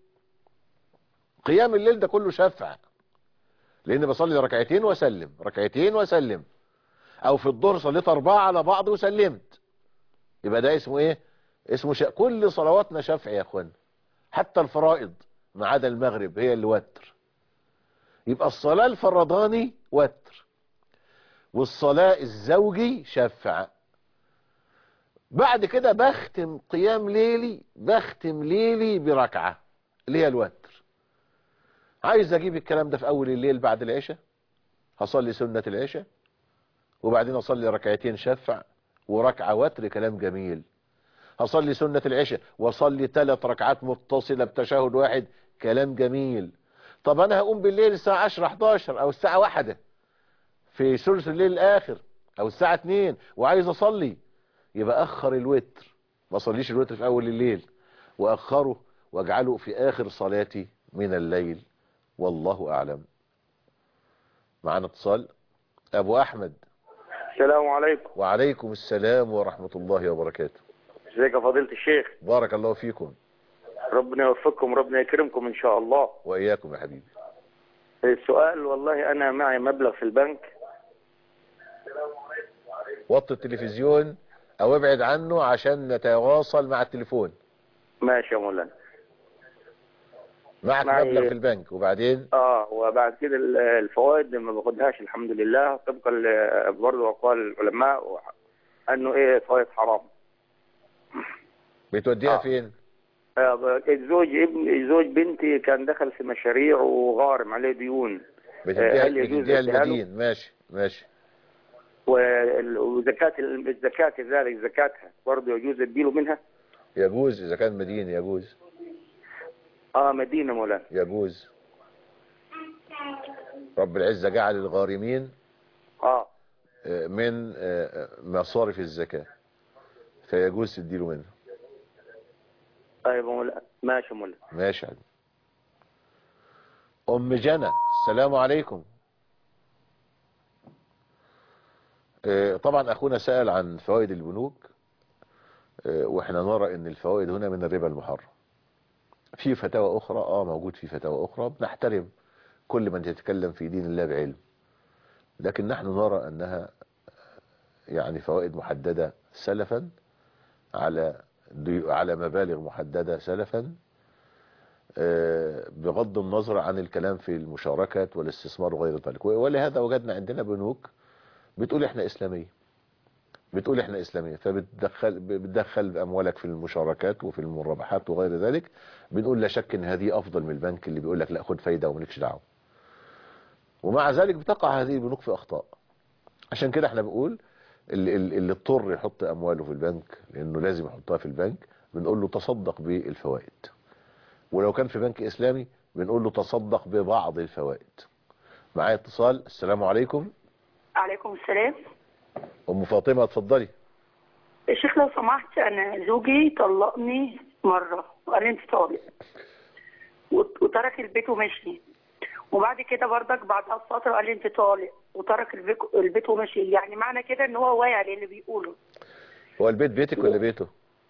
B: قيام الليل ده كله شفع لان بصلي ركعتين وسلم ركعتين وسلم او في الظهر صليت اربعة على بعض وسلمت يبقى ده اسمه ايه اسمه ش... كل صلواتنا شفع يا اخوان حتى الفرائض ما عدا المغرب هي اللي وتر يبقى الصلاة الفرداني وتر والصلاة الزوجي شفع بعد كده بختم قيام ليلي بختم ليلي بركعة اللي هي الوتر عايز اجيب الكلام ده في اول الليل بعد العشاء هصلي سنة العشاء وبعدين اصلي ركعتين شفع وركعة وتر كلام جميل هصلي سنة العشاء واصلي ثلاث ركعات متصلة بتشهد واحد كلام جميل طب انا هقوم بالليل الساعة 10 11 او الساعة واحدة في ثلث الليل الاخر او الساعة 2 وعايز اصلي يبقى اخر الوتر ما اصليش الوتر في اول الليل واخره واجعله في اخر صلاتي من الليل والله اعلم معنا اتصال ابو احمد
D: السلام عليكم
B: وعليكم السلام ورحمة الله وبركاته
D: ازيك يا فضيلة الشيخ
B: بارك الله فيكم
D: ربنا يوفقكم ربنا يكرمكم ان شاء الله
B: واياكم يا حبيبي
D: السؤال والله انا معي مبلغ في البنك
B: وطي التلفزيون او ابعد عنه عشان نتواصل مع التليفون
D: ماشي يا مولانا
B: معك
D: معي-
B: مبلغ في البنك وبعدين
D: اه وبعد كده ال- الفوائد ما باخدهاش الحمد لله طبقا ل- برضه اقوال العلماء وح- انه ايه فوائد حرام
B: بتوديها
D: آه.
B: فين
D: آه، الزوج ابن زوج بنتي كان دخل في مشاريع وغارم عليه ديون
B: بتديها
D: هل يجوز
B: بتديها
D: اديها له؟
B: المدين ماشي ماشي
D: وال- وزكاة ال- الزكاة كذلك زكاتها برضه يجوز اديله منها
B: يجوز اذا كان مدين يجوز
D: اه مدينة مولانا
B: يجوز رب العزة جعل الغارمين
D: اه
B: آه، من آه، مصارف الزكاة فيجوز تديله منه
I: طيب يا مولانا ماشي يا مولانا
B: ماشي يا عم. ام جنى السلام عليكم آه، طبعا اخونا سأل عن فوائد البنوك آه، واحنا نرى ان الفوائد هنا من الربا المحرم في فتاوى اخرى اه موجود في فتاوى اخرى بنحترم كل من يتكلم في دين الله بعلم لكن نحن نرى انها يعني فوائد محددة سلفا على دي- على مبالغ محددة سلفا آه، بغض النظر عن الكلام في المشاركات والاستثمار وغير ذلك ولهذا وجدنا عندنا بنوك بتقول احنا اسلامية بتقول احنا اسلامية فبتدخل بتدخل اموالك في المشاركات وفي المرابحات وغير ذلك بنقول لا شك ان هذه افضل من البنك اللي بيقول لك لا خد فايدة ومالكش دعوه ومع ذلك بتقع هذه البنوك في اخطاء عشان كده احنا بنقول اللي, اللي اضطر يحط امواله في البنك لانه لازم يحطها في البنك بنقول له تصدق بالفوائد ولو كان في بنك اسلامي بنقول له تصدق ببعض الفوائد معايا اتصال السلام عليكم
J: عليكم السلام
B: ام فاطمة اتفضلي
J: يا شيخ لو سمحت انا زوجي طلقني مره وقال لي انت طالق وت- وترك البيت ومشي وبعد كده برضك بعدها بفتره قال لي انت طالق وترك البيك- البيت ومشي يعني معنى كده ان هو واعي على اللي بيقوله
B: هو البيت بيتك ولا بيته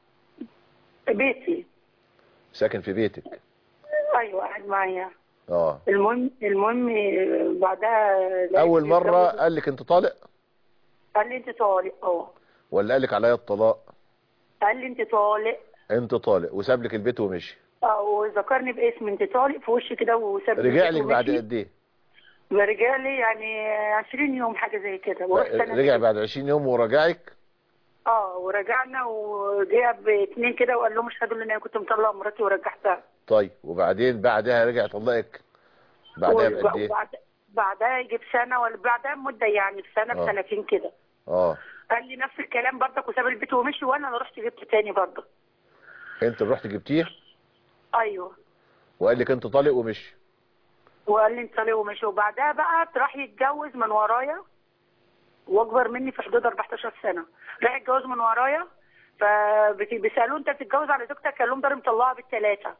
J: بيتي
B: ساكن في بيتك
J: ايوه قاعد معايا
B: اه
J: المهم المهم بعدها لقيت
B: اول مرة
J: بيتجوز.
B: قال لك انت طالق
J: قال لي انت طالق اه
B: ولا قال لك عليا الطلاق
J: قال لي انت طالق
B: انت طالق وساب لك البيت ومشي
J: اه وذكرني باسم انت طالق في وشي كده وساب لي
B: رجع
J: البيت
B: لك بعد
J: ومشي.
B: قد ايه
J: رجع لي يعني 20 يوم حاجه زي كده ورحت انا
B: رجع بعد 20 يوم وراجعك
J: اه ورجعنا وجه باتنين كده وقال لهم اشهدوا ان انا كنت مطلقه مراتي ورجعتها
B: طيب وبعدين بعدها رجع طلقك بعدها
J: وب-
B: بقد ايه
J: وبعد بعدها يجي بسنه ولا بعدها بمده يعني بسنه
B: آه.
J: بسنتين كده
B: اه
J: قال لي نفس الكلام برضك وساب البيت ومشي وانا اللي رحت جبت تاني برضك
B: انت اللي رحت جبتيه
J: ايوه
B: وقال لك انت طالق ومشي
J: وقال لي انت ليه ومشي وبعدها بقى راح يتجوز من ورايا واكبر مني في حدود 14 سنه راح يتجوز من ورايا فبيسالوه انت بتتجوز على زوجتك قال لهم ده أنا مطلقها بالثلاثه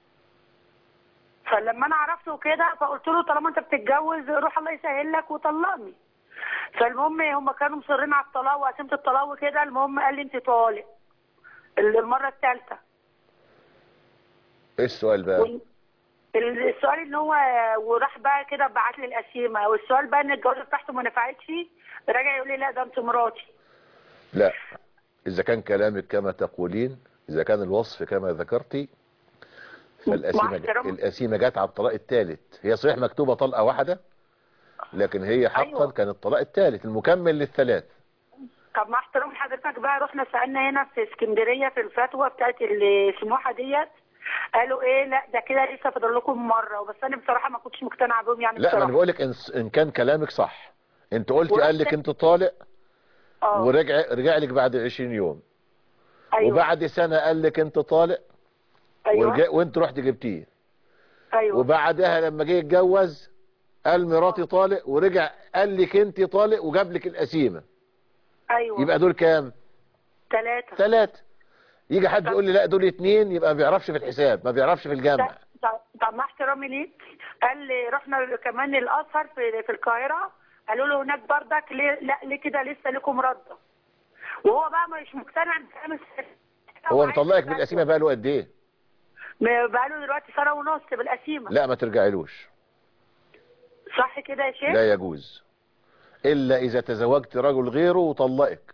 J: فلما انا عرفته كده فقلت له طالما انت بتتجوز روح الله يسهل لك وطلقني فالمهم هم كانوا مصرين على الطلاق وقسمت الطلاق وكده المهم قال لي انت طالق المره الثالثه
B: ايه السؤال بقى
J: السؤال ان هو وراح بقى كده بعت لي القسيمه والسؤال بقى ان الجوازه بتاعته ما نفعتش رجع يقول لي لا ده انت مراتي
B: لا اذا كان كلامك كما تقولين اذا كان الوصف كما ذكرتي فالقسيمة
J: مع احترام-
B: القسيمة جت على الطلاق الثالث هي صحيح مكتوبة طلقة واحدة لكن هي حقا
J: أيوة.
B: كان الطلاق الثالث المكمل للثلاث
J: طب مع احترام حضرتك بقى رحنا سالنا هنا في اسكندريه في الفتوى بتاعت السموحه ديت قالوا ايه لا ده كده لسه فاضل لكم مره وبس انا بصراحه ما كنتش مقتنعه بيهم يعني
B: لا ما
J: بصراحه
B: انا بقول لك إن, ان كان كلامك صح انت قلتي
J: ورحت-
B: قال لك انت طالق
J: اه
B: ورجع رجع لك بعد 20 يوم
J: ايوه
B: وبعد سنة قال لك انت طالق
J: ايوه
B: ورجع وانت رحت جبتيه
J: ايوه
B: وبعدها لما جه يتجوز قال مراتي طالق ورجع قال لك انت طالق وجاب لك القسيمه
J: ايوه
B: يبقى دول كام
J: ثلاثه
B: ثلاثة يجي حد يقول لي لا دول اتنين يبقى ما بيعرفش في الحساب ما بيعرفش في الجمع
J: طب طب مع احترامي ليك قال لي رحنا كمان الازهر في في القاهره قالوا له هناك بردك ليه لا ليه كده لسه لكم رده وهو بقى مش مقتنع بكلام الست
B: هو مطلقك بالقسيمه بقى له قد ايه
J: بقى له دلوقتي سنه ونص بالقسيمه
B: لا ما ترجعيلوش
J: صح كده يا شيخ
B: لا يجوز الا اذا تزوجت رجل غيره وطلقك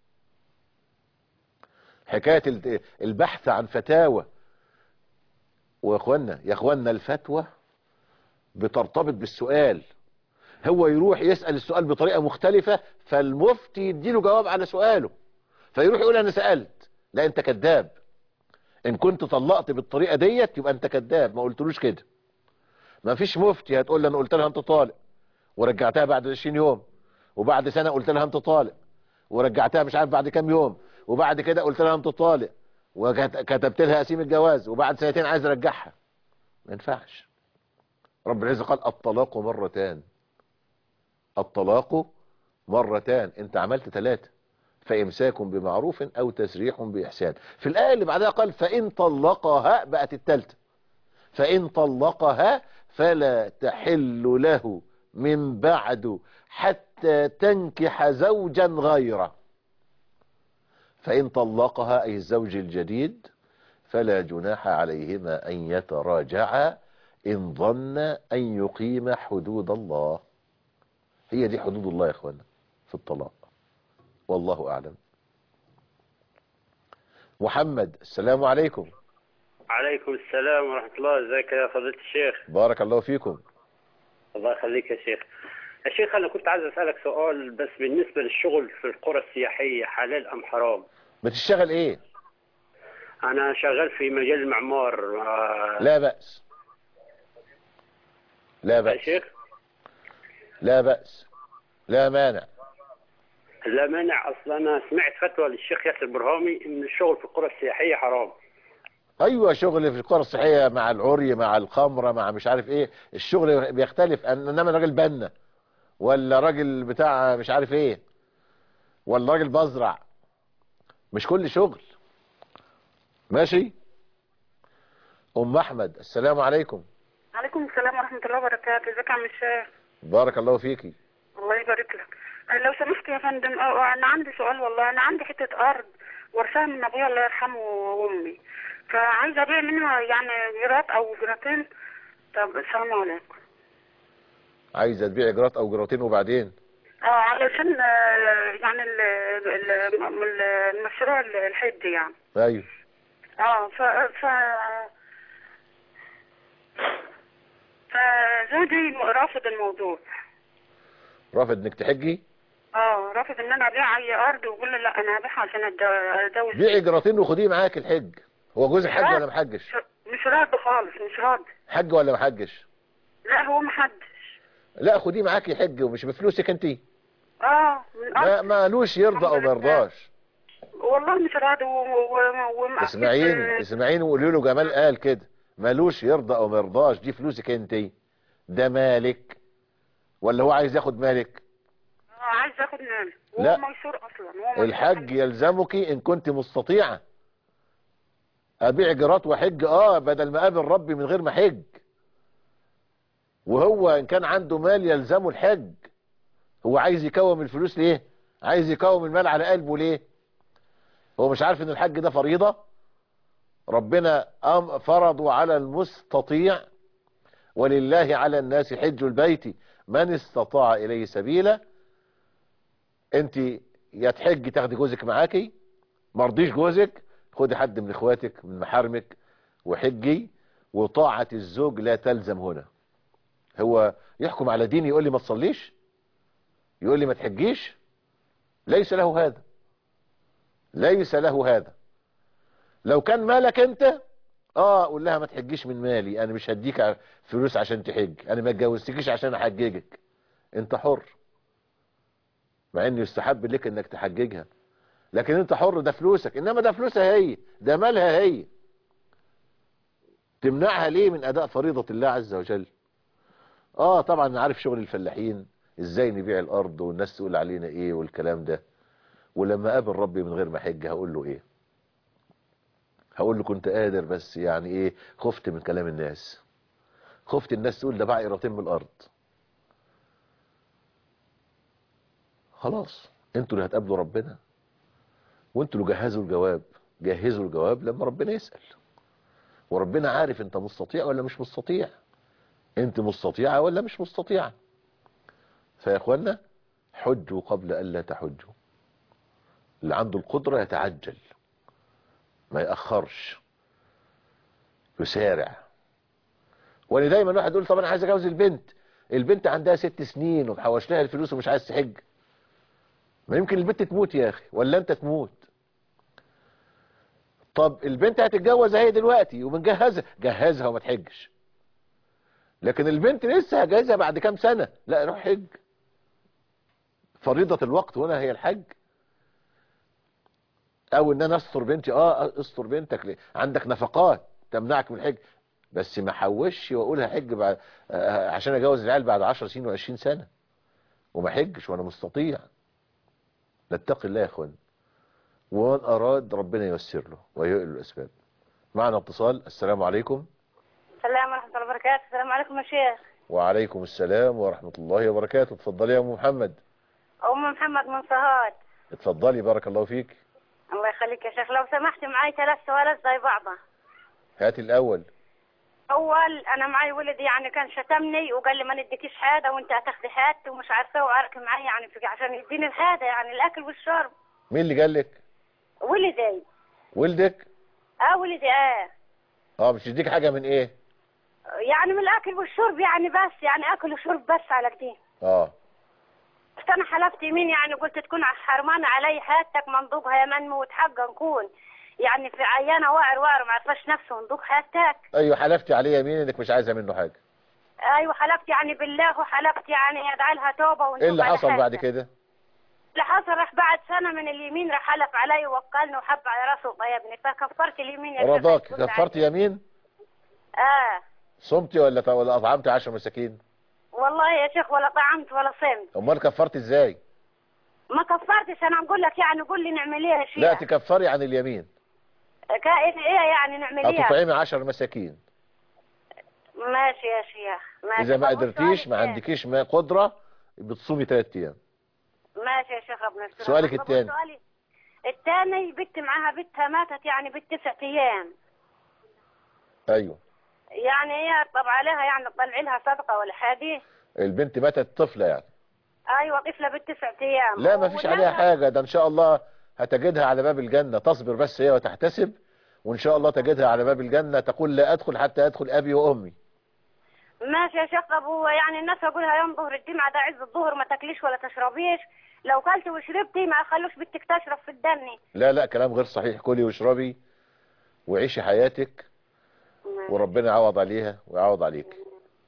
B: حكايه الت- البحث عن فتاوى ويا اخوانا يا اخوانا الفتوى بترتبط بالسؤال هو يروح يسأل السؤال بطريقة مختلفة فالمفتي يديله جواب على سؤاله فيروح يقول انا سألت لا انت كذاب ان كنت طلقت بالطريقة ديت يبقى انت كذاب ما قلتلوش كده ما فيش مفتي هتقول لي انا قلت لها انت طالق ورجعتها بعد 20 يوم وبعد سنة قلت لها انت طالق ورجعتها مش عارف بعد كام يوم وبعد كده قلت لها انت طالق وكتبت لها قسيم الجواز وبعد سنتين عايز ارجعها ما ينفعش رب العزة قال الطلاق مرتان الطلاق مرتان انت عملت ثلاثة فامساك بمعروف او تسريح باحسان في الايه اللي بعدها قال فان طلقها بقت الثالثه فان طلقها فلا تحل له من بعد حتى تنكح زوجا غيره فان طلقها اي الزوج الجديد فلا جناح عليهما ان يتراجعا ان ظن ان يقيم حدود الله هي دي حدود الله يا اخوانا في الطلاق والله أعلم محمد السلام عليكم
K: عليكم السلام ورحمة الله ازيك يا فضيلة الشيخ
B: بارك الله فيكم
K: الله يخليك يا شيخ يا شيخ أنا كنت عايز أسألك سؤال بس بالنسبة للشغل في القرى السياحية حلال أم حرام
B: بتشتغل ايه
K: أنا شغال في مجال المعمار آه،
B: لا بأس لا
K: يا
B: بأس
K: شيخ
B: لا بأس لا مانع
K: لا مانع أصلا أنا سمعت فتوى للشيخ ياسر برهامي إن الشغل في القرى السياحية حرام
B: ايوه شغل في القرى الصحيه مع العري مع الخمره مع مش عارف ايه الشغل بيختلف أن- انما راجل بنا ولا راجل بتاع مش عارف ايه ولا راجل بزرع مش كل شغل ماشي ام احمد السلام عليكم
J: عليكم السلام ورحمة الله وبركاته ازيك يا عم الشيخ
B: بارك الله فيكي
J: الله يبارك لك لو سمحت يا فندم أه، انا عندي سؤال والله انا عندي حتة ارض ورثاها من ابويا الله يرحمه وامي فعايزة ابيع منها يعني جرات او جراتين طب السلام عليكم
B: عايزه تبيع جرات او جراتين وبعدين
J: اه علشان آه، يعني ال- ال- ال- المشروع الحد يعني
B: ايوه
J: اه ف ف فزوجي رافض الموضوع
B: رافض انك تحجي
J: اه رافض ان انا ابيع اي ارض ويقول لي لا انا هبيعها عشان أتد- اتجوز
B: بيعي جراتين وخديه معاك الحج هو جوزك حج ولا محجش
J: مش راضي خالص مش راضي
B: حج ولا محجش
J: لا هو محدش
B: لا خديه معاك يحج ومش بفلوسك انت
J: اه من
B: ما
J: أرض.
B: مالوش يرضى او ما يرضاش
J: والله مش راضي و... و... و...
B: اسمعيني اسمعيني وقولي له جمال قال كده مالوش يرضى او ما يرضاش دي فلوسك انت ده مالك ولا هو عايز ياخد مالك
J: اه عايز اخد مال
B: لا.
J: وهو ميسور اصلا هو ميسور.
B: الحج يلزمك ان كنت مستطيعة ابيع جرات وحج اه بدل ما اقابل ربي من غير ما حج وهو ان كان عنده مال يلزمه الحج هو عايز يكوم الفلوس ليه عايز يكوم المال على قلبه ليه هو مش عارف ان الحج ده فريضة ربنا أم فرضوا على المستطيع ولله على الناس حج البيت من استطاع اليه سبيلا انت يا تحجي تاخدي جوزك معاكي مرضيش جوزك خدي حد من اخواتك من محارمك وحجي وطاعة الزوج لا تلزم هنا هو يحكم على ديني يقول لي ما تصليش يقول لي ما تحجيش ليس له هذا ليس له هذا لو كان مالك انت اه قول لها ما تحجيش من مالي انا مش هديك ع- فلوس عشان تحج انا ما اتجوزتكيش عشان احججك انت حر مع ان يستحب لك انك تحججها لكن انت حر ده فلوسك انما ده فلوسها هي ده مالها هي تمنعها ليه من اداء فريضة الله عز وجل اه طبعا أنا عارف شغل الفلاحين ازاي نبيع الارض والناس تقول علينا ايه والكلام ده ولما قابل ربي من غير ما حج هقول له ايه هقول له كنت قادر بس يعني ايه خفت من كلام الناس خفت الناس تقول ده باع قيراطين من الارض خلاص انتوا اللي هتقابلوا ربنا وانتوا اللي جهزوا الجواب جهزوا الجواب لما ربنا يسأل وربنا عارف انت مستطيع ولا مش مستطيع انت مستطيعة ولا مش مستطيعة فيا اخوانا حجوا قبل الا تحجوا اللي عنده القدرة يتعجل ما يأخرش يسارع وانا دايما واحد يقول طب انا عايز اجوز البنت البنت عندها ست سنين ومحوش لها الفلوس ومش عايز تحج ما يمكن البنت تموت يا اخي ولا انت تموت طب البنت هتتجوز اهي دلوقتي وبنجهزها جهزها وما تحجش لكن البنت لسه هجهزها بعد كام سنة لا روح حج فريضة الوقت هنا هي الحج او ان انا استر بنتي اه استر بنتك ليه عندك نفقات تمنعك من الحج بس ما حوش واقولها حج بعد آه عشان اجوز العيال بعد 10 سنين و20 سنة وما حجش وانا مستطيع نتقي الله يا اخوان ومن اراد ربنا ييسر له ويؤل الاسباب معنا اتصال السلام عليكم
L: السلام ورحمة الله وبركاته السلام عليكم يا شيخ
B: وعليكم السلام ورحمة الله وبركاته اتفضلي يا ام محمد
L: أم محمد من صهاد
B: اتفضلي بارك الله فيك
L: الله يخليك يا شيخ لو سمحت معي ثلاث سؤالات زي بعضها
B: هات الاول
L: أول أنا معي ولدي يعني كان شتمني وقال لي ما نديكيش حاجة وأنت هتاخدي حاجتي ومش عارفة وعارك معي يعني في عشان يديني الحاجة يعني الأكل والشرب
B: مين اللي قال لك
L: ولدي
B: ولدك
L: اه ولدي اه
B: اه مش يديك حاجة من ايه
L: يعني من الأكل والشرب يعني بس يعني أكل وشرب بس على كده
B: اه
L: بس أنا حلفت يمين يعني قلت تكون حرمان علي حياتك منضوبها يا من وتحقق نكون يعني في عيانة واعر واعر ما عرفش نفسه ندوق حياتك
B: ايوه حلفتي عليه يمين انك مش عايزة منه حاجة
L: ايوه حلفت يعني بالله وحلفت يعني ادعي لها توبه ونتوب
B: ايه اللي
L: على
B: حصل بعد
L: حياتنا.
B: كده
L: اللي حصل راح بعد سنه من اليمين راح حلف علي ووكلني وحب على راسه وطيبني فكفرت اليمين يا شيخ
B: رضاك
L: كنت
B: كفرت يمين
L: اه
B: صمتي ولا ولا اطعمتي 10 مساكين
L: والله يا شيخ ولا طعمت ولا صمت
B: امال كفرت ازاي
L: ما كفرتش انا بقول لك يعني قول لي نعمل ايه يا شيخ
B: لا تكفري عن اليمين
L: كائن ايه يعني نعمل ايه
B: هتطعمي 10 مساكين
L: ماشي يا شيخ ماشي
B: اذا ما
L: طب والسؤال
B: قدرتيش ما
L: التاني؟
B: عندكيش ما قدرة بتصومي 3 ايام
L: ماشي يا شيخ ربنا يستر
B: سؤالك
L: طب
B: التاني.
L: سؤالي الثاني بنت معاها بنتها ماتت يعني بنت تسع ايام
B: ايوه
L: يعني هي طب عليها يعني تطلعي لها صدقه ولا حاجه
B: البنت ماتت طفلة يعني
L: ايوه طفله بنت تسع ايام
B: لا ما فيش عليها حاجة ده ان شاء الله هتجدها على باب الجنة تصبر بس هي وتحتسب وان شاء الله تجدها على باب الجنة تقول لا ادخل حتى ادخل ابي وامي
L: ماشي يا شيخ ابو يعني الناس اقولها يوم ظهر الجمعه ده عز الظهر ما تاكليش ولا تشربيش لو كلت وشربتي ما خلوش بنتك تشرب في الدني
B: لا لا كلام غير صحيح كلي واشربي وعيشي حياتك وربنا يعوض عليها ويعوض عليك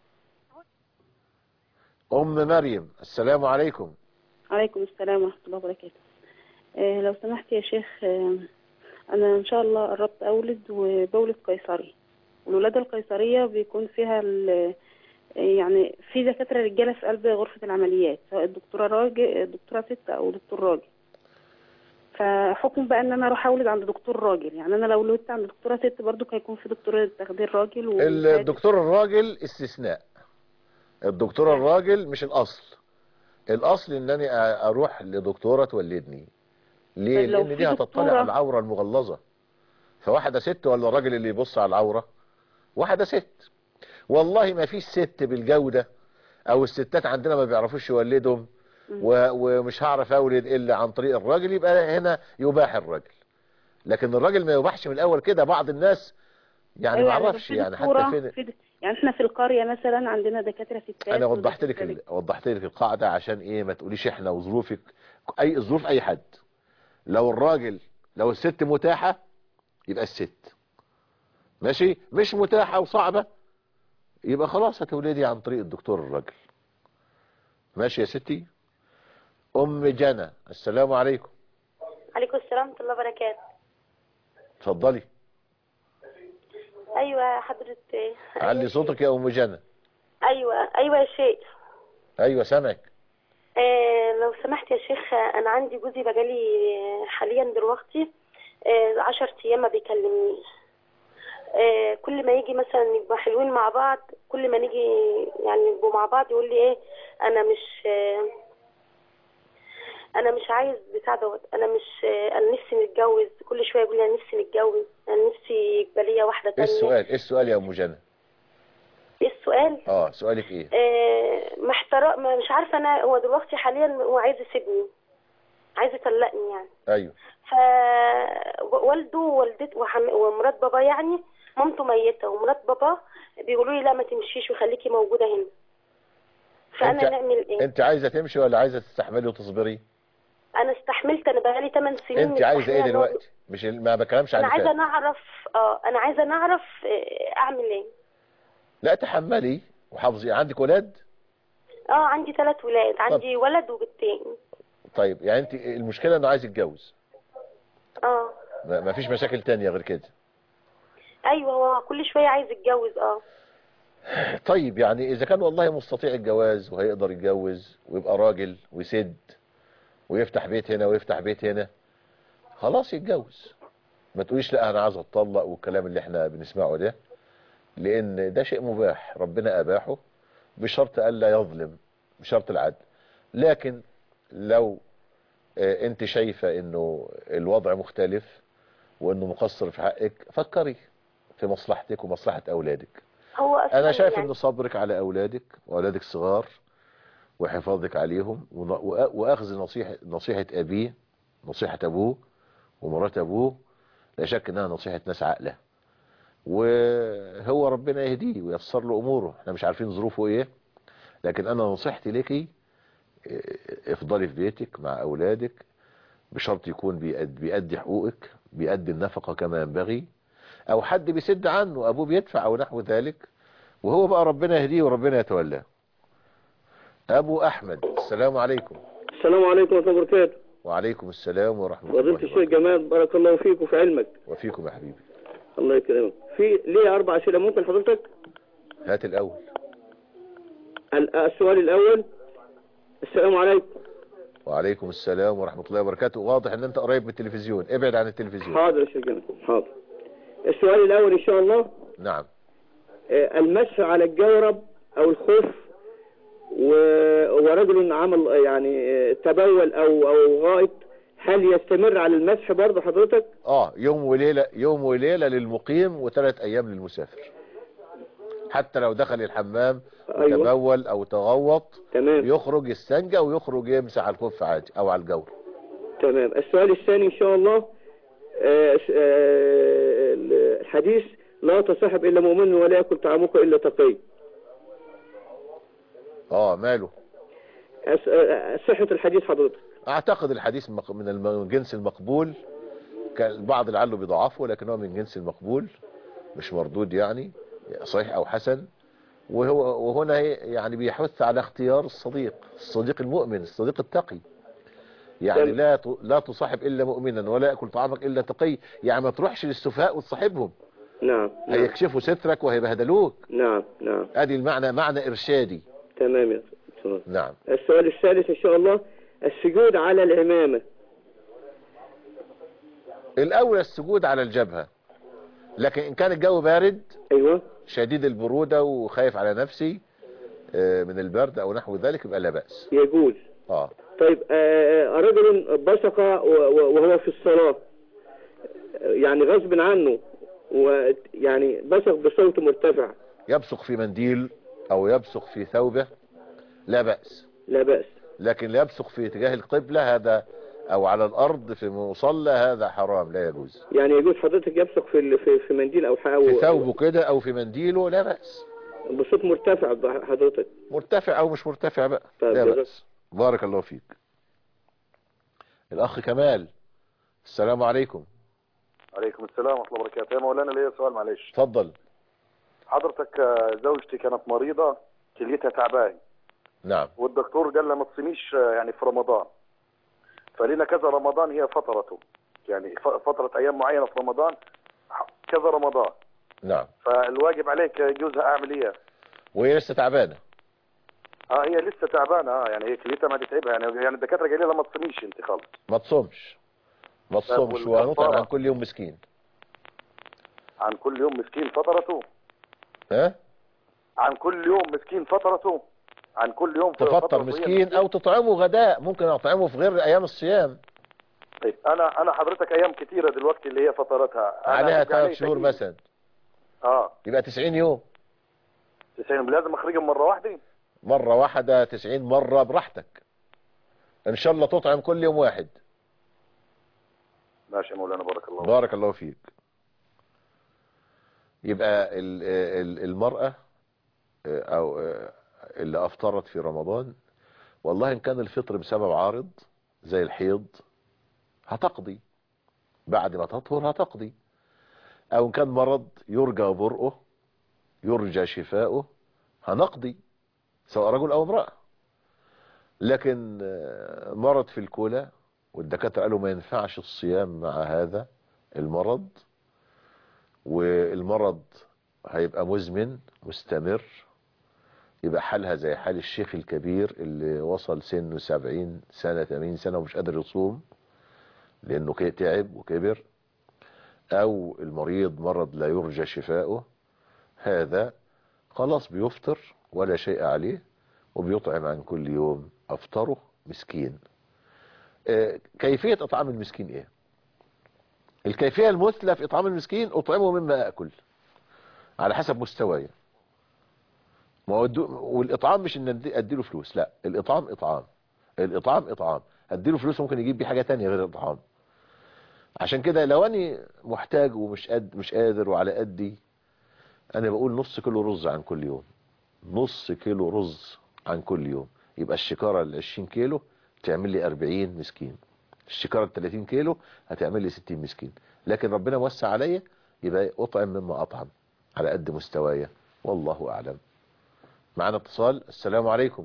B: ام مريم السلام عليكم
M: عليكم السلام ورحمة الله وبركاته آه لو سمحت يا شيخ آه أنا إن شاء الله قربت أولد وبولد قيصري والولادة القيصرية بيكون فيها ال- يعني في دكاترة رجالة في قلب غرفة العمليات سواء الدكتورة راجل الدكتورة ست أو دكتور راجل فحكم بقى ان انا اروح اولد عند دكتور راجل يعني انا لو ولدت عند دكتوره ست برضو هيكون في دكتور تخدير راجل و...
B: الدكتور الراجل استثناء الدكتور الراجل مش الاصل الاصل انني أ- اروح لدكتورة تولدني ليه
M: طيب لو
B: لان
M: في
B: دي هتطلع
M: دكتورة-
B: على العورة المغلظة فواحدة ست ولا الراجل اللي يبص على العورة واحدة ست والله ما فيش ست بالجودة او الستات عندنا ما بيعرفوش يولدهم و- ومش هعرف اولد الا عن طريق الراجل يبقى هنا يباح الراجل لكن الراجل ما يباحش من الاول كده بعض الناس يعني
M: أيوة
B: ما
M: يعني
B: اعرفش
M: في
B: يعني
M: دكتورة
B: حتى فين
M: في د- يعني احنا في القرية مثلا عندنا دكاترة ستات
B: انا وضحت لك
M: ودكاترة
B: ال... وضحت لك القاعده عشان ايه ما تقوليش احنا وظروفك اي ظروف اي حد لو الراجل لو الست متاحه يبقى الست ماشي مش متاحه وصعبه يبقى خلاص هتولدي عن طريق الدكتور الراجل ماشي يا ستي ام جنى السلام عليكم
N: عليكم السلام ورحمة الله وبركاته
B: اتفضلي
N: أيوة حضرة
B: علي صوتك يا ام جنى
N: أيوة أيوة يا شيخ
B: ايوه سامعك
N: آه لو سمحت يا شيخ آه، أنا عندي جوزي بقالي آه، حاليا دلوقتي آه عشر أيام ما بيكلمنيش آه كل ما يجي مثلا نبقى حلوين مع بعض كل ما نيجي يعني نبقوا مع بعض يقول لي إيه أنا مش آه أنا مش عايز بتاع دوت أنا مش آه أنا نفسي نتجوز كل شوية يقول لي أنا نفسي نتجوز أنا نفسي يبقى ليا واحدة
B: ايه
N: تانية
B: السؤال ايه السؤال يا ام جنى
N: إيه السؤال؟
B: اه سؤالك ايه
N: آه، محترة ما مش عارفة أنا هو دلوقتي حاليا هو عايز يسيبني عايز يطلقني يعني
B: ايوه
N: ف والده ووالدته وحم... ومرات بابا يعني مامته ميتة ومرات بابا بيقولوا لي لا ما تمشيش وخليكي موجودة هنا فأنا
B: انت
N: نعمل إيه؟
B: انت عايزه تمشي ولا عايزه تستحملي وتصبري
N: أنا استحملت أنا بقالي 8 سنين
B: انت عايزه ايه
N: مستحملة إن هو-
B: دلوقتي مش ال- ما بكلمش عن
N: أنا عايزة
B: الفات.
N: نعرف اه أنا عايزة نعرف آه، أعمل إيه؟
B: لا تحملي وحافظي عندك ولاد
N: اه عندي ثلاث ولاد عندي ولد وبنتين
B: طيب يعني انت المشكله انه عايز يتجوز
N: اه
B: ما ما فيش مشاكل تانية غير كده
N: ايوه هو كل شويه عايز يتجوز اه
B: طيب يعني اذا كان والله مستطيع الجواز وهيقدر يتجوز ويبقى راجل ويسد ويفتح بيت هنا ويفتح بيت هنا خلاص يتجوز ما تقوليش لا انا عايز اتطلق والكلام اللي احنا بنسمعه ده لان ده شيء مباح ربنا اباحه بشرط الا يظلم بشرط العدل لكن لو آه، انت شايفة انه الوضع مختلف وانه مقصر في حقك فكري في مصلحتك ومصلحة اولادك
N: هو
B: انا
N: أصلاً
B: شايف
N: يعني
B: ان صبرك على اولادك واولادك صغار وحفاظك عليهم ون- وأ- واخذ نصيحة نصيحة ابيه نصيحة ابوه ومرات ابوه لا شك انها نصيحة ناس عاقلة وهو ربنا يهديه وييسر له اموره احنا مش عارفين ظروفه ايه لكن انا نصيحتي لك افضلي في بيتك مع اولادك بشرط يكون بيأدي, بيأدي حقوقك بيأدي النفقة كما ينبغي او حد بيسد عنه ابوه بيدفع او نحو ذلك وهو بقى ربنا يهديه وربنا يتولاه ابو احمد السلام عليكم
O: السلام عليكم ورحمة الله وبركاته
B: وعليكم السلام ورحمة الله
O: فضيلة الشيخ جمال بارك الله فيك وفي علمك
B: وفيكم يا حبيبي
O: الله يكرمك في ليه أربع أسئلة ممكن حضرتك
B: هات الاول
O: ال- السؤال الأول السلام عليكم
B: وعليكم السلام ورحمة الله وبركاته واضح ان انت قريب من التلفزيون ابعد عن التلفزيون
O: حاضر يا شيخ جمال حاضر السؤال الأول إن شاء الله
B: نعم
O: آه، المسح على الجورب أو الخف و- ورجل عمل يعني آه، تبول أو أو غائط هل يستمر على المسح برضه حضرتك؟
B: اه يوم وليلة يوم وليلة للمقيم وثلاث ايام للمسافر حتى لو دخل الحمام
O: أيوة.
B: وتبول او تغوط
O: تمام
B: يخرج يستنجى ويخرج يمسح على الخف عادي او على الجور
O: تمام السؤال الثاني إن شاء الله آه، آه، الحديث لا تصاحب إلا مؤمن ولا يأكل طعامك إلا تقي
B: اه ماله
O: أس- آه، صحة الحديث حضرتك
B: اعتقد الحديث مق- من الم- من جنس المقبول كان البعض لعله بيضعفه لكن هو من جنس المقبول مش مردود يعني صحيح او حسن وهو وهنا يعني بيحث على اختيار الصديق الصديق المؤمن الصديق التقي يعني
O: تمام.
B: لا ت- لا تصاحب الا مؤمنا ولا ياكل طعامك الا تقي يعني ما تروحش للسفهاء وتصاحبهم
O: نعم نعم
B: هيكشفوا سترك وهيبهدلوك
O: نعم نعم
B: ادي المعنى معنى ارشادي
O: تمام يا دكتور.
B: نعم
O: السؤال الثالث إن شاء الله السجود على العمامة
B: الاولى السجود على الجبهة لكن ان كان الجو بارد
O: ايوه
B: شديد البرودة وخايف على نفسي آه، من البرد او نحو ذلك يبقى لا بأس
O: يجوز
B: اه
O: طيب آه، رجل بصق و- و- وهو في الصلاة يعني غصب عنه ويعني بصق بصوت مرتفع
B: يبصق في منديل او يبصق في ثوبه لا بأس
O: لا بأس
B: لكن لا يبصق في اتجاه القبلة هذا او على الارض في مصلى هذا حرام لا يجوز
O: يعني يجوز حضرتك يبصق في ال- في في منديل او حاجه
B: في ثوبه كده او في منديله لا بأس
O: بصوت مرتفع ب- حضرتك
B: مرتفع او مش مرتفع بقى
O: طيب
B: لا
O: جزاك-
B: بأس بارك الله فيك الاخ كمال السلام عليكم
P: عليكم السلام ورحمة الله وبركاته يا مولانا ليا سؤال معلش
B: اتفضل
P: حضرتك آه، زوجتي كانت مريضة كليتها تعبان
B: نعم
P: والدكتور قال لها ما تصيميش آه، يعني في رمضان فلنا كذا رمضان هي فترته يعني ف- فترة أيام معينة في رمضان ح- كذا رمضان
B: نعم
P: فالواجب عليك جوزها أعمل إيه؟
B: وهي لسه تعبانة
P: اه هي لسه تعبانة اه يعني هي كليتها ما تتعبها يعني يعني الدكاترة قال لها ما تصيميش أنت خالص
B: ما تصومش ما تصومش
P: والكفارة؟
B: وهنطعم عن كل يوم مسكين
P: عن كل يوم مسكين فترته
B: ها
P: عن كل يوم مسكين فترته عن كل يوم
B: تفطر
P: فترته هي
B: مسكين او تطعمه غداء ممكن اطعمه في غير ايام الصيام
P: طيب انا انا حضرتك ايام كتيره دلوقتي اللي هي فتراتها أنا
B: عليها
P: هتبقى علي
B: ثلاث شهور
P: تأجيل.
B: مثلا
P: اه
B: يبقى 90 يوم
P: 90 لازم اخرجهم مره واحده
B: مرة واحدة 90 مرة براحتك ان شاء الله تطعم كل يوم واحد
P: ماشي يا مولانا بارك الله
B: بارك الله فيك يبقى ال- ال- المرأة آه، او آه، اللي افطرت في رمضان والله ان كان الفطر بسبب عارض زي الحيض هتقضي بعد ما تطهر هتقضي او ان كان مرض يرجى برؤه يرجى شفاؤه هنقضي سواء رجل او امرأة لكن آه، مرض في الكلى والدكاترة قالوا ما ينفعش الصيام مع هذا المرض والمرض هيبقى مزمن مستمر يبقى حالها زي حال الشيخ الكبير اللي وصل سنه سبعين سنة ثمانين سنة ومش قادر يصوم لأنه كي- تعب وكبر أو المريض مرض لا يرجى شفاؤه هذا خلاص بيفطر ولا شيء عليه وبيطعم عن كل يوم أفطره مسكين آه، كيفية إطعام المسكين إيه الكيفية المثلى في إطعام المسكين أطعمه مما أكل على حسب مستواي ما هو الدو- والإطعام مش إن أدي- أديله فلوس لا الإطعام إطعام الإطعام إطعام أديله فلوس ممكن يجيب بيه حاجة تانية غير الإطعام عشان كده لو أنا محتاج ومش قد مش قادر وعلى قدي أنا بقول نص كيلو رز عن كل يوم نص كيلو رز عن كل يوم يبقى الشكارة ال 20 كيلو تعمل لي 40 مسكين الشكارة ال 30 كيلو هتعمل لي 60 مسكين لكن ربنا موسع عليا يبقى أطعم مما أطعم على قد مستوايا والله أعلم معنا اتصال السلام عليكم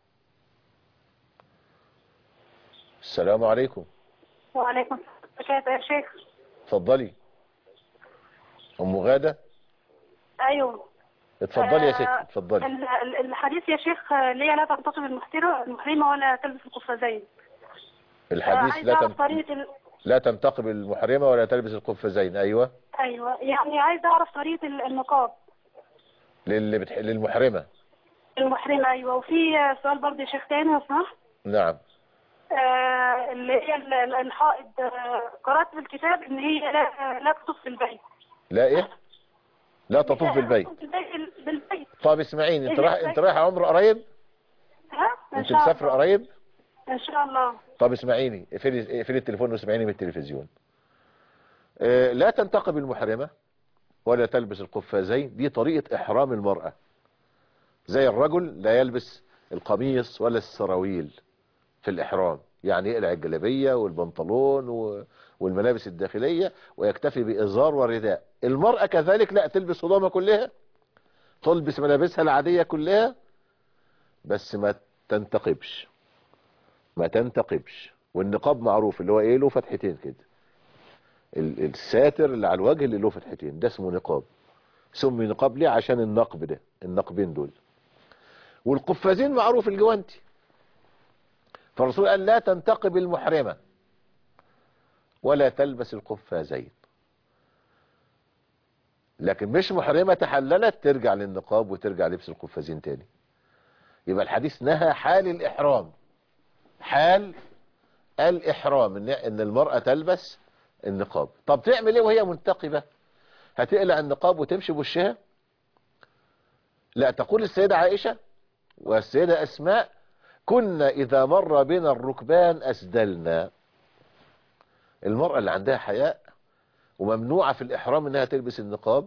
B: السلام عليكم
Q: وعليكم السلام يا شيخ
B: اتفضلي ام غادة
Q: ايوه
B: اتفضلي يا
Q: آه،
B: ست اتفضلي
Q: ال- ال- الحديث يا شيخ آه، ليه لا تنتصب المحترة المحرمة ولا تلبس القفازين
B: الحديث
Q: عايزة
B: لا
Q: اعرف
B: تم...
Q: طريقة ال...
B: لا تنتقب المحرمة ولا تلبس القفازين ايوه
Q: ايوه يعني عايزة اعرف طريقة ال- النقاب
B: للي بتح... للمحرمة
Q: المحرمة ايوه وفي آه، سؤال برضه يا شيخ تاني لو سمحت
B: نعم
Q: آه، اللي هي ال- ال- الحائض آه، قرأت في الكتاب ان هي لا لا تطوف في البيت
B: لا ايه لا تطوف بالبيت
Q: بالبيت بالبيت
B: طب اسمعيني انت
Q: إيه
B: رايح
Q: البيت؟
B: انت رايح عمره قريب
Q: ها ان
B: انت
Q: شاء الله
B: مسافر قريب
Q: ان شاء الله
B: طب اسمعيني اقفلي اقفلي التليفون واسمعيني من التلفزيون آه، لا تنتقب المحرمة ولا تلبس القفازين دي طريقة احرام المرأة زي الرجل لا يلبس القميص ولا السراويل في الاحرام يعني يقلع الجلابية والبنطلون و- والملابس الداخلية ويكتفي بإزار ورداء المرأة كذلك لا تلبس هدومها كلها تلبس ملابسها العادية كلها بس ما تنتقبش ما تنتقبش والنقاب معروف اللي هو ايه له فتحتين كده ال- الساتر اللي على الوجه اللي له فتحتين ده اسمه نقاب سمي نقاب ليه عشان النقب ده النقبين دول والقفازين معروف الجوانتي فالرسول قال لا تنتقب المحرمة ولا تلبس القفازين لكن مش محرمة تحللت ترجع للنقاب وترجع لبس القفازين تاني يبقى الحديث نهى حال الإحرام حال الإحرام إن إن المرأة تلبس النقاب طب تعمل إيه وهي منتقبة هتقلع النقاب وتمشي بوشها لا تقول السيدة عائشة والسيدة أسماء كنا إذا مر بنا الركبان أسدلنا المرأة اللي عندها حياء وممنوعة في الإحرام إنها تلبس النقاب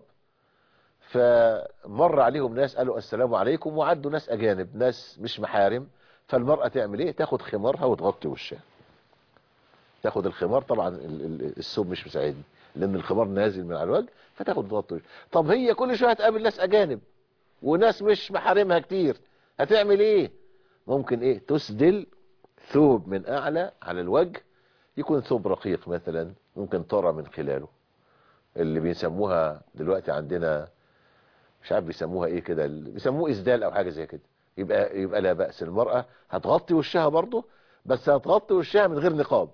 B: فمر عليهم ناس قالوا السلام عليكم وعدوا ناس أجانب ناس مش محارم فالمرأة تعمل إيه تاخد خمارها وتغطي وشها تاخد الخمار طبعا ال- ال- الثوب مش مساعدني لأن الخمار نازل من على الوجه فتاخد تغطي وشها طب هي كل شوية هتقابل ناس أجانب وناس مش محارمها كتير هتعمل إيه ممكن إيه تسدل ثوب من أعلى على الوجه يكون ثوب رقيق مثلا ممكن ترى من خلاله اللي بيسموها دلوقتي عندنا مش عارف بيسموها ايه كده ال- بيسموه اسدال او حاجه زي كده يبقى يبقى لا باس المراه هتغطي وشها برضه بس هتغطي وشها من غير نقاب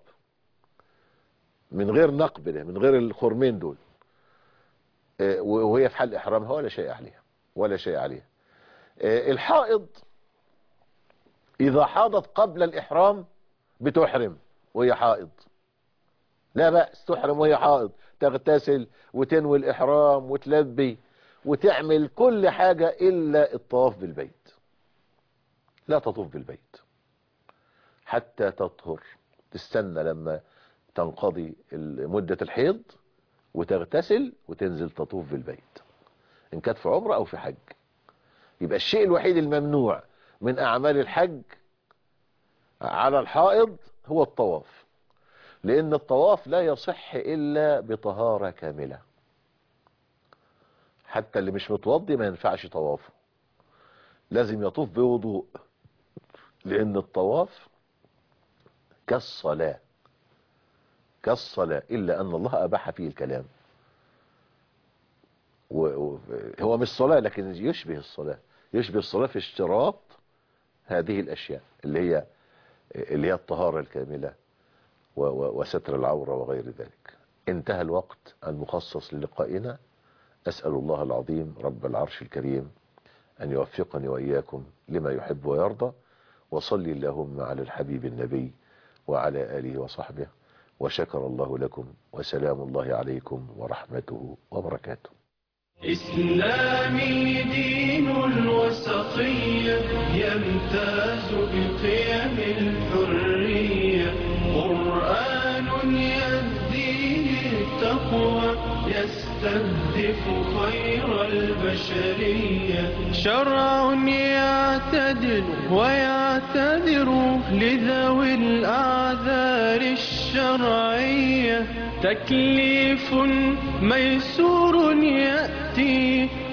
B: من غير نقب ده من غير الخرمين دول آه، وهي في حال احرامها ولا شيء عليها ولا شيء عليها آه، الحائض اذا حاضت قبل الاحرام بتحرم وهي حائض لا بأس تحرم وهي حائض تغتسل وتنوي الإحرام وتلبي وتعمل كل حاجة إلا الطواف بالبيت لا تطوف بالبيت حتى تطهر تستنى لما تنقضي مدة الحيض وتغتسل وتنزل تطوف بالبيت إن كانت في عمرة أو في حج يبقى الشيء الوحيد الممنوع من أعمال الحج على الحائض هو الطواف لأن الطواف لا يصح إلا بطهارة كاملة حتى اللي مش متوضي ما ينفعش طوافه لازم يطوف بوضوء لأن الطواف كالصلاة كالصلاة إلا أن الله أباح فيه الكلام و- و- هو مش صلاة لكن يشبه الصلاة يشبه الصلاة في اشتراط هذه الأشياء اللي هي اللي هي الطهارة الكاملة و- و- وستر العورة وغير ذلك انتهى الوقت المخصص للقائنا أسأل الله العظيم رب العرش الكريم أن يوفقني وإياكم لما يحب ويرضى وصلي اللهم على الحبيب النبي وعلى آله وصحبه وشكر الله لكم وسلام الله عليكم ورحمته وبركاته
A: إسلامي دين الوسطية يمتاز بقيم الحرية قرآن يهدي للتقوى يستهدف خير البشرية شرع يعتدل ويعتذر لذوي الأعذار الشرعية تكليف ميسور يأتي